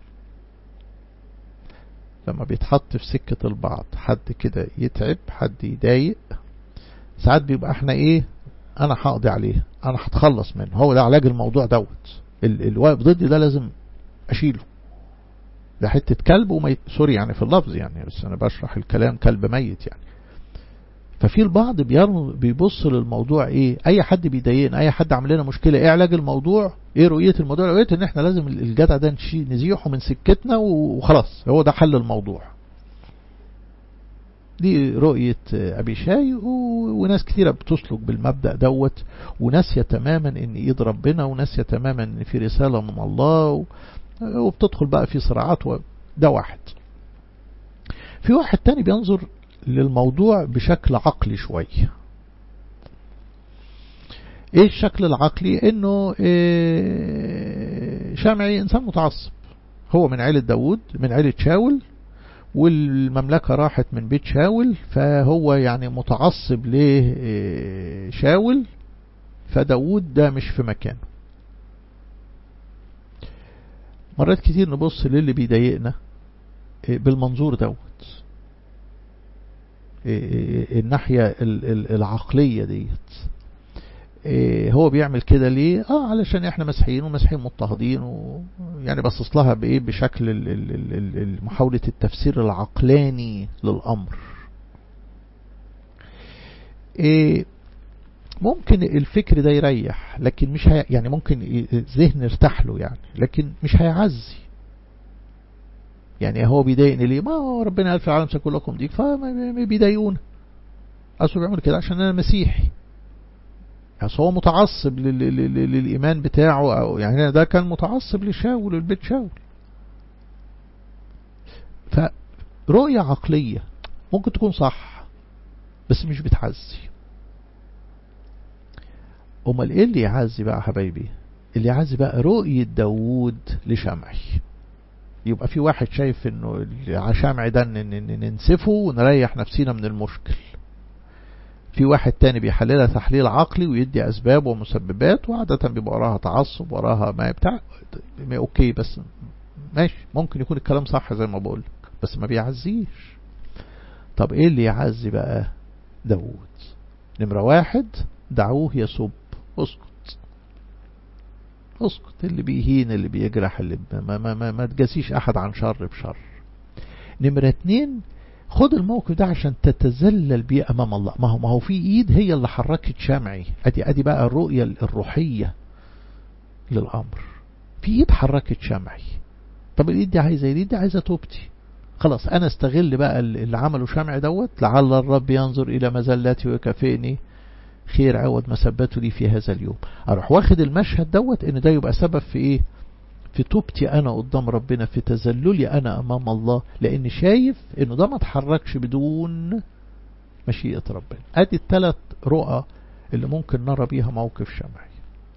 لما بيتحط في سكة البعض حد كده يتعب حد يضايق ساعات بيبقى احنا ايه انا هقضي عليه انا هتخلص منه هو ده علاج الموضوع دوت الواقف ضدي ده لازم اشيله ده حتة كلب وميت سوري يعني في اللفظ يعني بس انا بشرح الكلام كلب ميت يعني ففي البعض بيبص للموضوع ايه اي حد بيضايقنا اي حد عامل لنا مشكله ايه علاج الموضوع ايه رؤيه الموضوع رؤيه ان احنا لازم الجدع ده نزيحه من سكتنا وخلاص هو ده حل الموضوع دي رؤية أبي شاي وناس كتيرة بتسلك بالمبدأ دوت وناسية تماما إن إيد ربنا وناسية تماما إن في رسالة من الله وبتدخل بقى في صراعات ده واحد في واحد تاني بينظر للموضوع بشكل عقلي شوية ايه الشكل العقلي انه إيه شامعي انسان متعصب هو من عيلة داود من عيلة شاول والمملكة راحت من بيت شاول فهو يعني متعصب لشاول فداود ده مش في مكانه مرات كتير نبص للي بيضايقنا بالمنظور دوت الناحية العقلية ديت هو بيعمل كده ليه اه علشان احنا مسيحيين ومسيحيين مضطهدين ويعني بصص لها بايه بشكل محاولة التفسير العقلاني للامر إيه ممكن الفكر ده يريح لكن مش هي يعني ممكن الذهن يرتاح له يعني لكن مش هيعزي يعني هو بيضايقني ليه ما هو ربنا قال في العالم سيكون لكم ضيق فما بيضايقونا اصله بيعمل كده عشان انا مسيحي اصل هو متعصب للايمان بتاعه او يعني ده كان متعصب لشاول البيت شاول فرؤية عقلية ممكن تكون صح بس مش بتعزي امال ايه اللي يعزي بقى حبايبي اللي يعزي بقى رؤية داوود لشمعي يبقى في واحد شايف انه شمعي ده ننسفه ونريح نفسينا من المشكل في واحد تاني بيحللها تحليل عقلي ويدي أسباب ومسببات وعادة بيبقى وراها تعصب وراها ما بتاع أوكي بس ماشي ممكن يكون الكلام صح زي ما بقول بس ما بيعزيش طب ايه اللي يعزي بقى داوود نمرة واحد دعوه يسب اسكت اسكت اللي بيهين اللي بيجرح اللي ما, ما, ما, ما تجاسيش احد عن شر بشر نمرة اتنين خد الموقف ده عشان تتذلل بيه امام الله ما هو ما هو في ايد هي اللي حركت شمعي ادي ادي بقى الرؤيه الروحيه للامر في ايد حركت شمعي طب الايد دي عايزه الايد دي عايزه توبتي خلاص انا استغل بقى اللي عمله شمعي دوت لعل الرب ينظر الى مزلاتي ويكافئني خير عوض مسبته لي في هذا اليوم اروح واخد المشهد دوت ان ده يبقى سبب في ايه في توبتي أنا قدام ربنا في تذللي أنا أمام الله لأن شايف أنه ده ما اتحركش بدون مشيئة ربنا أدي الثلاث رؤى اللي ممكن نرى بيها موقف شمعي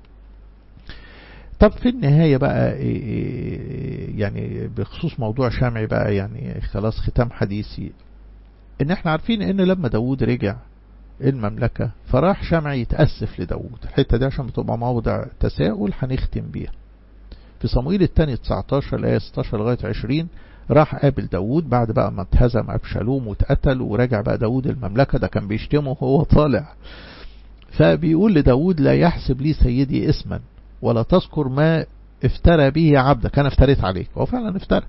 طب في النهاية بقى يعني بخصوص موضوع شمعي بقى يعني خلاص ختام حديثي ان احنا عارفين ان لما داود رجع المملكة فراح شمعي يتأسف لداود الحتة دي عشان بتبقى موضع تساؤل هنختم بيها في صموئيل الثاني 19 الآية 16 لغاية 20 راح قابل داود بعد بقى ما اتهزم أبشالوم واتقتل ورجع بقى داود المملكة ده كان بيشتمه وهو طالع فبيقول لداود لا يحسب لي سيدي اسما ولا تذكر ما افترى به عبدك أنا افتريت عليك هو فعلا افترى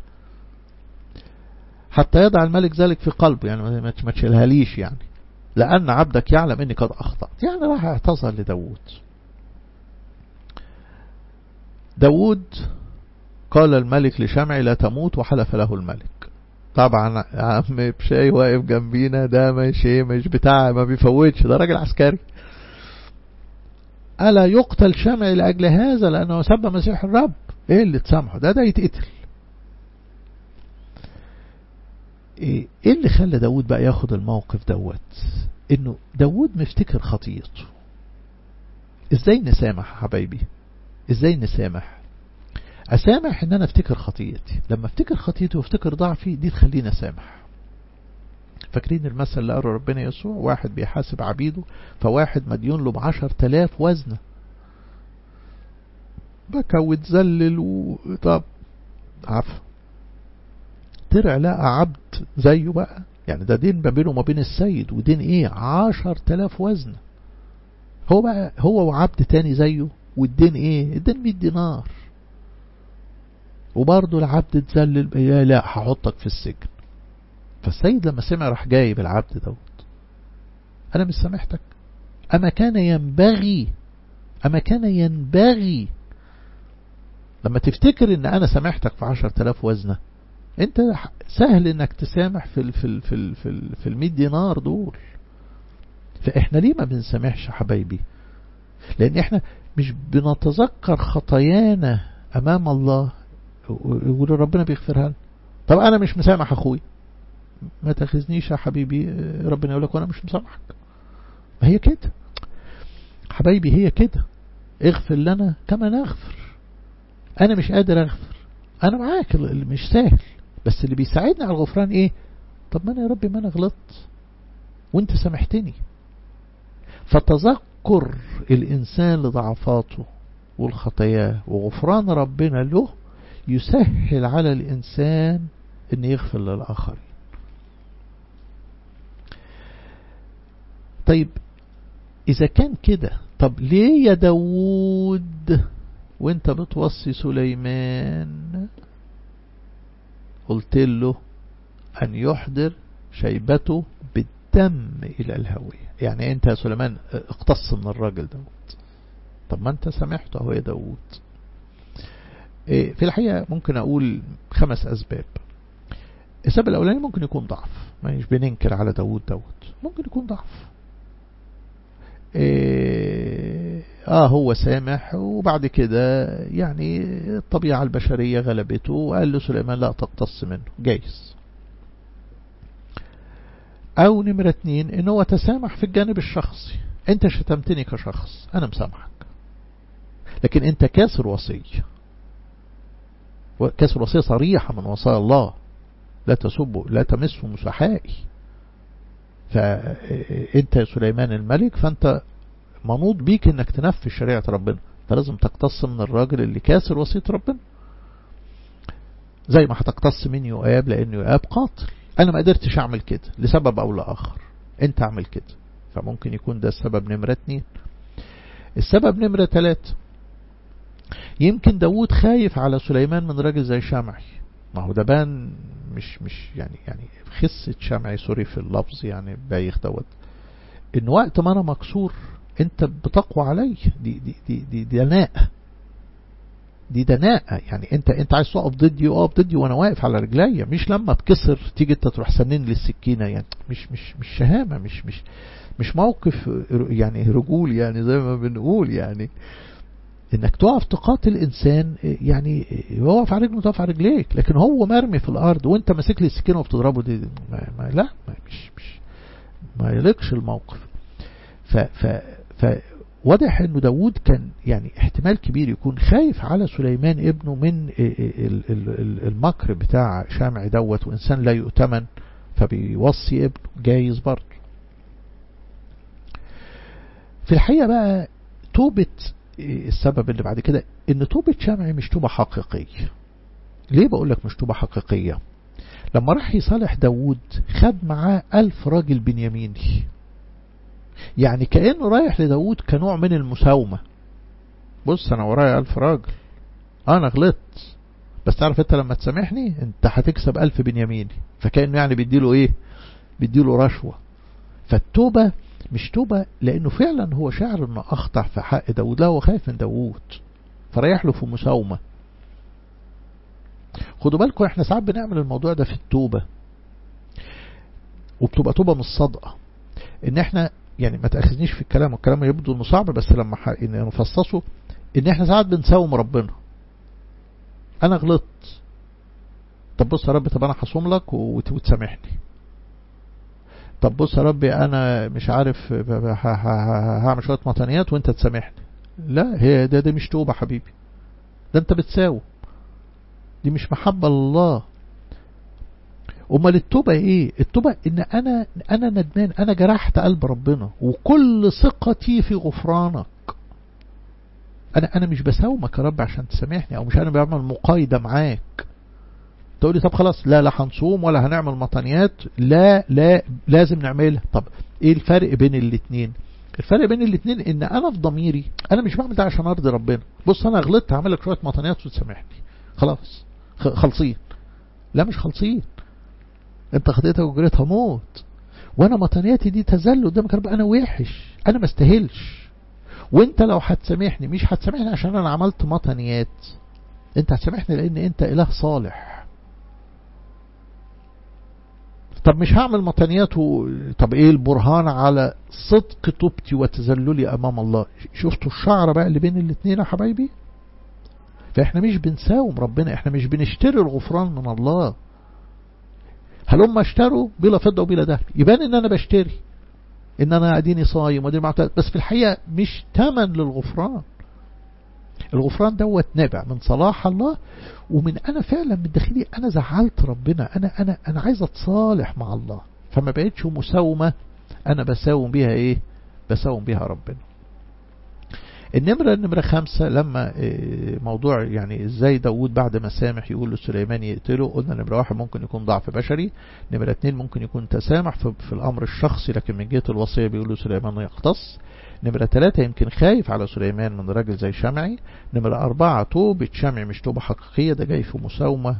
حتى يضع الملك ذلك في قلبه يعني ما تشيلها ليش يعني لأن عبدك يعلم أني قد أخطأت يعني راح اعتذر لداود داود قال الملك لشمعي لا تموت وحلف له الملك طبعا عم بشاي واقف جنبينا ده مش مش بتاع ما بيفوتش ده راجل عسكري ألا يقتل شمعي لأجل هذا لأنه سب مسيح الرب إيه اللي تسامحه ده ده يتقتل ايه اللي خلى داود بقى ياخد الموقف دوت انه داود مفتكر خطيته ازاي نسامح يا حبايبي ازاي نسامح اسامح ان انا افتكر خطيتي لما افتكر خطيتي وافتكر ضعفي دي تخليني اسامح فاكرين المثل اللي قاله ربنا يسوع واحد بيحاسب عبيده فواحد مديون له بعشر تلاف وزنه بكى واتذلل وطب عفا طلع لقى عبد زيه بقى يعني ده دين ما بينه وما بين السيد ودين ايه عشر تلاف وزن هو بقى هو وعبد تاني زيه والدين ايه الدين 100 دينار وبرضه العبد اتذلل يا لا هحطك في السجن فالسيد لما سمع راح جايب العبد دوت انا مش سامحتك اما كان ينبغي اما كان ينبغي لما تفتكر ان انا سامحتك في عشر تلاف وزنة انت سهل انك تسامح في ال في ال في ال في, ال في المية دينار دول فاحنا ليه ما بنسامحش حبايبي لان احنا مش بنتذكر خطايانا امام الله واللي ربنا بيغفرها لنا طب انا مش مسامح اخوي ما تاخذنيش يا حبيبي ربنا يقول لك وانا مش مسامحك ما هي كده حبايبي هي كده اغفر لنا كما نغفر انا مش قادر اغفر انا معاك اللي مش سهل بس اللي بيساعدني على الغفران ايه طب ما انا يا ربي ما انا غلطت وانت سامحتني فتذكر الانسان لضعفاته والخطاياه وغفران ربنا له يسهل على الانسان ان يغفر للاخرين طيب اذا كان كده طب ليه يا داود وانت بتوصي سليمان قلت له أن يحضر شيبته بالدم إلى الهوية يعني أنت يا سليمان اقتص من الراجل دوت طب ما أنت سامحته هو يا داود في الحقيقة ممكن أقول خمس أسباب السبب الأولاني ممكن يكون ضعف ما مش بننكر على داود دوت ممكن يكون ضعف اه هو سامح وبعد كده يعني الطبيعة البشرية غلبته وقال له سليمان لا تقتص منه جايز او نمرة اتنين ان هو تسامح في الجانب الشخصي انت شتمتني كشخص انا مسامحك لكن انت كاسر وصية كاسر وصية صريحة من وصايا الله لا تسبوا لا تمسوا مسحائي فانت يا سليمان الملك فانت منوط بيك انك تنفذ شريعة ربنا فلازم تقتص من الراجل اللي كاسر وصية ربنا زي ما هتقتص من يؤاب لان يؤاب قاتل انا ما قدرتش اعمل كده لسبب او لاخر انت اعمل كده فممكن يكون ده السبب نمرة اتنين السبب نمرة تلاتة يمكن داود خايف على سليمان من راجل زي شمعي ما هو ده بان مش مش يعني يعني خسة شمعي سوري في اللفظ يعني بايخ دوت ان وقت ما انا مكسور انت بتقوى علي دي دي دي دي دناء دي دناء يعني انت انت عايز تقف ضدي اقف ضدي وانا واقف على رجليا مش لما اتكسر تيجي انت تروح سنين للسكينه يعني مش مش مش شهامه مش مش مش موقف يعني رجول يعني زي ما بنقول يعني انك تقف تقاتل انسان يعني يقف على رجله تقف على رجليك لكن هو مرمي في الارض وانت ماسك لي السكينه وبتضربه دي ما ما لا ما مش مش ما يليقش الموقف ف ف فواضح انه داود كان يعني احتمال كبير يكون خايف على سليمان ابنه من المكر بتاع شامع دوت وانسان لا يؤتمن فبيوصي ابنه جايز برضه في الحقيقة بقى توبة السبب اللي بعد كده ان توبة شمعي مش توبة حقيقية ليه بقول لك مش توبة حقيقية لما راح يصالح داود خد معاه ألف راجل بنياميني يعني كأنه رايح لداود كنوع من المساومة بص أنا ورايا ألف راجل أنا غلطت بس تعرف أنت لما تسامحني أنت هتكسب ألف بنياميني فكأنه يعني بيديله إيه بيديله رشوة فالتوبة مش توبة لأنه فعلا هو شاعر أنه أخطأ في حق داود لا هو خايف من داود فريح له في مساومة خدوا بالكم احنا ساعات بنعمل الموضوع ده في التوبة وبتبقى توبة مش صادقة ان احنا يعني ما تأخذنيش في الكلام والكلام يبدو انه صعب بس لما نفصصه ان احنا ساعات بنساوم ربنا انا غلطت طب بص يا رب طب انا هصوم لك وتسامحني طب بص يا ربي انا مش عارف هعمل شويه مطانيات وانت تسامحني لا هي ده, ده مش توبه حبيبي ده انت بتساوم دي مش محبه لله امال التوبه ايه التوبه ان انا انا ندمان انا جرحت قلب ربنا وكل ثقتي في غفرانك انا انا مش بساومك يا رب عشان تسامحني او مش انا بعمل مقايده معاك تقول لي طب خلاص لا لا هنصوم ولا هنعمل مطانيات لا لا لازم نعملها طب ايه الفرق بين الاثنين الفرق بين الاثنين ان انا في ضميري انا مش بعمل ده عشان ارضي ربنا بص انا غلطت هعمل لك شويه مطانيات وتسامحني خلاص خالصين لا مش خالصين انت خطيتك وجريتها موت وانا مطانياتي دي تزل قدامك رب انا وحش انا ما استاهلش وانت لو هتسامحني مش هتسامحني عشان انا عملت مطانيات انت هتسامحني لان انت اله صالح طب مش هعمل مطانيات و... طب ايه البرهان على صدق توبتي وتذللي امام الله شفتوا الشعر بقى اللي بين الاثنين يا حبايبي فاحنا مش بنساوم ربنا احنا مش بنشتري الغفران من الله هل هم اشتروا بلا فضة وبلا ذهب يبان ان انا بشتري ان انا اديني صايم وديني معتاد بس في الحقيقة مش تمن للغفران الغفران دوت نابع من صلاح الله ومن انا فعلا من داخلي انا زعلت ربنا انا انا انا عايز اتصالح مع الله فما بقتش مساومه انا بساوم بيها ايه بساوم بيها ربنا النمرة النمرة خمسة لما موضوع يعني ازاي داود بعد ما سامح يقول لسليمان يقتله قلنا نمرة واحد ممكن يكون ضعف بشري نمرة اتنين ممكن يكون تسامح في الامر الشخصي لكن من جهة الوصية بيقول له سليمان يختص نمرة ثلاثة يمكن خايف على سليمان من راجل زي شمعي نمرة أربعة توبة شمعي مش توبة حقيقية ده جاي في مساومة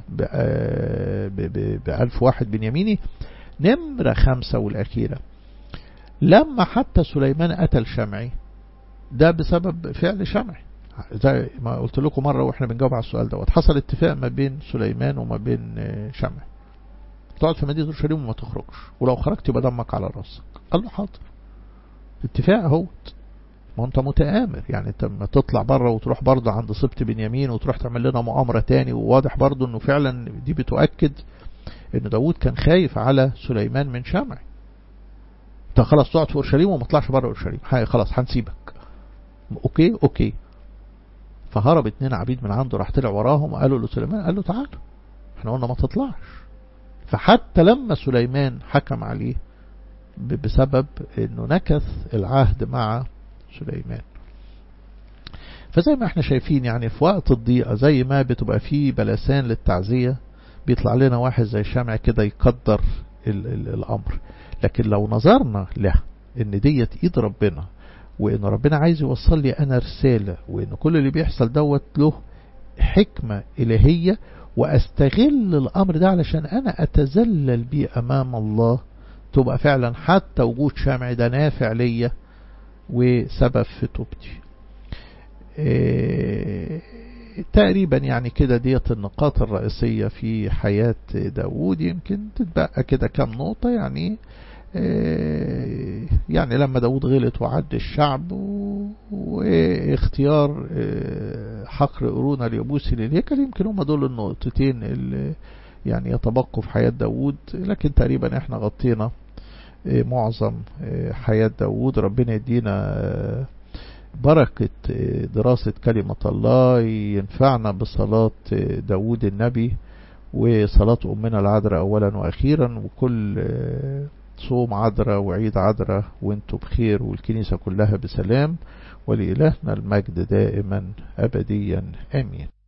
بألف واحد بنياميني نمرة خمسة والأخيرة لما حتى سليمان قتل شمعي ده بسبب فعل شمعي زي ما قلت لكم مرة واحنا بنجاوب على السؤال دوت حصل اتفاق ما بين سليمان وما بين شمعي تقعد في مدينة اورشليم وما تخرجش ولو خرجت يبقى دمك على راسك قال له حاضر اتفاق اهوت ما انت متآمر يعني انت لما تطلع بره وتروح برضه عند سبط بنيامين وتروح تعمل لنا مؤامرة تاني وواضح برضه انه فعلا دي بتؤكد ان داود كان خايف على سليمان من شمعي انت خلاص تقعد في اورشليم وما تطلعش بره اورشليم خلاص هنسيبك اوكي اوكي فهرب اتنين عبيد من عنده راح طلع وراهم وقالوا لسليمان قال له تعال احنا قلنا ما تطلعش فحتى لما سليمان حكم عليه بسبب انه نكث العهد مع سليمان فزي ما احنا شايفين يعني في وقت الضيقة زي ما بتبقى فيه بلسان للتعزية بيطلع لنا واحد زي شمع كده يقدر ال ال الأمر لكن لو نظرنا له ان ديت ايد ربنا وان ربنا عايز يوصل لي انا رسالة وان كل اللي بيحصل دوت له حكمة الهية واستغل الامر ده علشان انا اتذلل بيه امام الله تبقى فعلا حتى وجود شمع ده نافع ليا وسبب في توبتي إيه تقريبا يعني كده ديت النقاط الرئيسية في حياة داود يمكن تتبقى كده كام نقطة يعني إيه يعني لما داود غلط وعد الشعب واختيار إيه حقر قرون اليبوسي للهيكل يمكن هم دول النقطتين اللي يعني يتبقوا في حياة داود لكن تقريبا احنا غطينا معظم حياة داود ربنا يدينا بركة دراسة كلمة الله ينفعنا بصلاة داود النبي وصلاة أمنا العذراء أولا وأخيرا وكل صوم عذراء وعيد عذراء وانتم بخير والكنيسة كلها بسلام ولإلهنا المجد دائما أبديا آمين